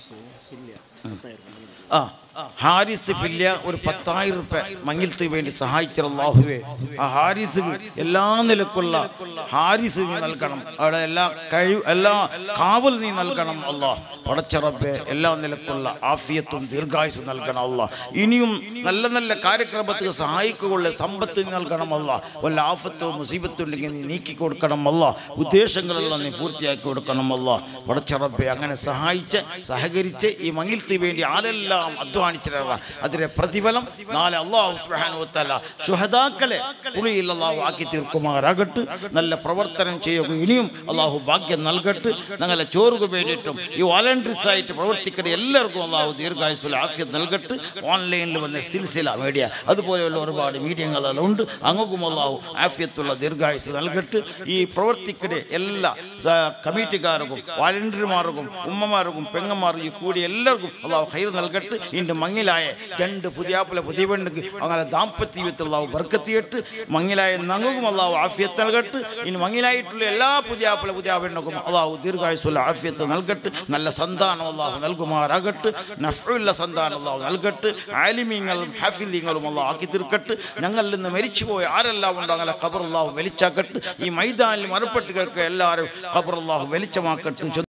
ആ ഹാരിസ് പില്ല ഒരു പത്തായിരം റുപ്യ മങ്ങിലത്ത് വേണ്ടി സഹായിച്ച അള്ളാഹുവേ ആ ഹാരിസ് എല്ലാ നിലക്കുള്ള ഹാരിസ് നീ നൽകണം അവിടെ എല്ലാ കഴിവ് എല്ലാ കാവൽ നീ നൽകണം അള്ളാഹ് പടച്ചറപ്പെ എല്ലാ നിലക്കുള്ള ആഫിയത്തും ദീർഘായുസും നൽകണം അള്ളാഹ് ഇനിയും നല്ല നല്ല കാര്യക്രമത്തിൽ സഹായിക്കുള്ള സമ്പത്ത് നീ നൽകണം അള്ളാഹ് വല്ല ആഫത്തോ മുസീബത്തോ ഉണ്ടെങ്കിൽ നീ നീക്കി കൊടുക്കണം അള്ളാഹ് ഉദ്ദേശങ്ങളെല്ലാം നീ പൂർത്തിയാക്കി കൊടുക്കണം അള്ളാഹ് പടച്ചറപ്പെ അങ്ങനെ സഹായിച്ച് സഹകരിച്ച് ഈ മങ്ങിലത്ത് വേണ്ടി ആരെല്ലാം അധ്വാനിച്ചിട്ടുള്ള അതിന്റെ പ്രതിഫലം നാളെ അള്ളാഹു സുബ്ഹാനഹു ശുഹദാക്കളെ കുളിയിൽ അള്ളാഹു ആക്കി തീർക്കുമാറാകട്ടെ നല്ല പ്രവർത്തനം ചെയ്യുക ഇനിയും അള്ളാഹു ഭാഗ്യം നൽകട്ടെ ഞങ്ങളെ ചോറുക വേണ്ടിയിട്ടും ഈ വോളണ്ടറീസ് ആയിട്ട് പ്രവർത്തിക്കുന്ന എല്ലാവർക്കും അള്ളാഹു ദീർഘായുസുല ആഫ്യം നൽകട്ടെ ഓൺലൈനിൽ വന്ന സിൽസില മീഡിയ അതുപോലെയുള്ള ഒരുപാട് മീഡിയങ്ങളെല്ലാം ഉണ്ട് അങ്ങും അള്ളാഹു ആഫ്യത്തുള്ള ദീർഘായുസ് നൽകട്ടെ ഈ പ്രവർത്തിക്കുന്ന എല്ലാ സ- കമ്മിറ്റിക്കാർക്കും വാലണ്ടിയർമാർക്കും ഉമ്മമാർക്കും പെങ്ങന്മാർക്കും ഈ കൂടി എല്ലാവർക്കും അള്ളാഹു ഹൈർ നൽകട്ടെ ഇതിൻ്റെ മങ്ങിലായ രണ്ട് പുതിയാപ്പിള പുതിയ പെണ്ണുക്ക് അങ്ങനെ ദാമ്പത്യത്തിൽ അള്ളാഹു ബർക്കത്തിയിട്ട് മങ്ങിലായ നങ്ങും അള്ളാഹു ആഫിയത്ത് നൽകട്ടെ ഇനി മങ്ങിലായിട്ടുള്ള എല്ലാ പുതിയാപ്പിള പുതിയ പെണ്ണുക്കും അള്ളാഹു ദീർഘായുസുള്ള ആഫിയത്ത് നൽകട്ടെ നല്ല സന്താനം അള്ളാഹു നൽകുമാറാകട്ടെ നഫുള്ള സന്താനം അള്ളാഹു നൽകട്ടെ ആലിമീങ്ങളും ഹാഫിലിങ്ങളും അള്ളാഹു ആക്കി തീർക്കട്ടെ ഞങ്ങളിൽ നിന്ന് മരിച്ചുപോയ ആരെല്ലാം ഉണ്ടോ അങ്ങനെ ഖബർ അള്ളാഹു വെളിച്ചാക്കട്ടെ ഈ മൈതാനിൽ മറുപെട്ട് കേൾക്കുക എല്ലാവരും ഖബർ അള്ളാഹു വെളിച്ചമാക്കട്ടെ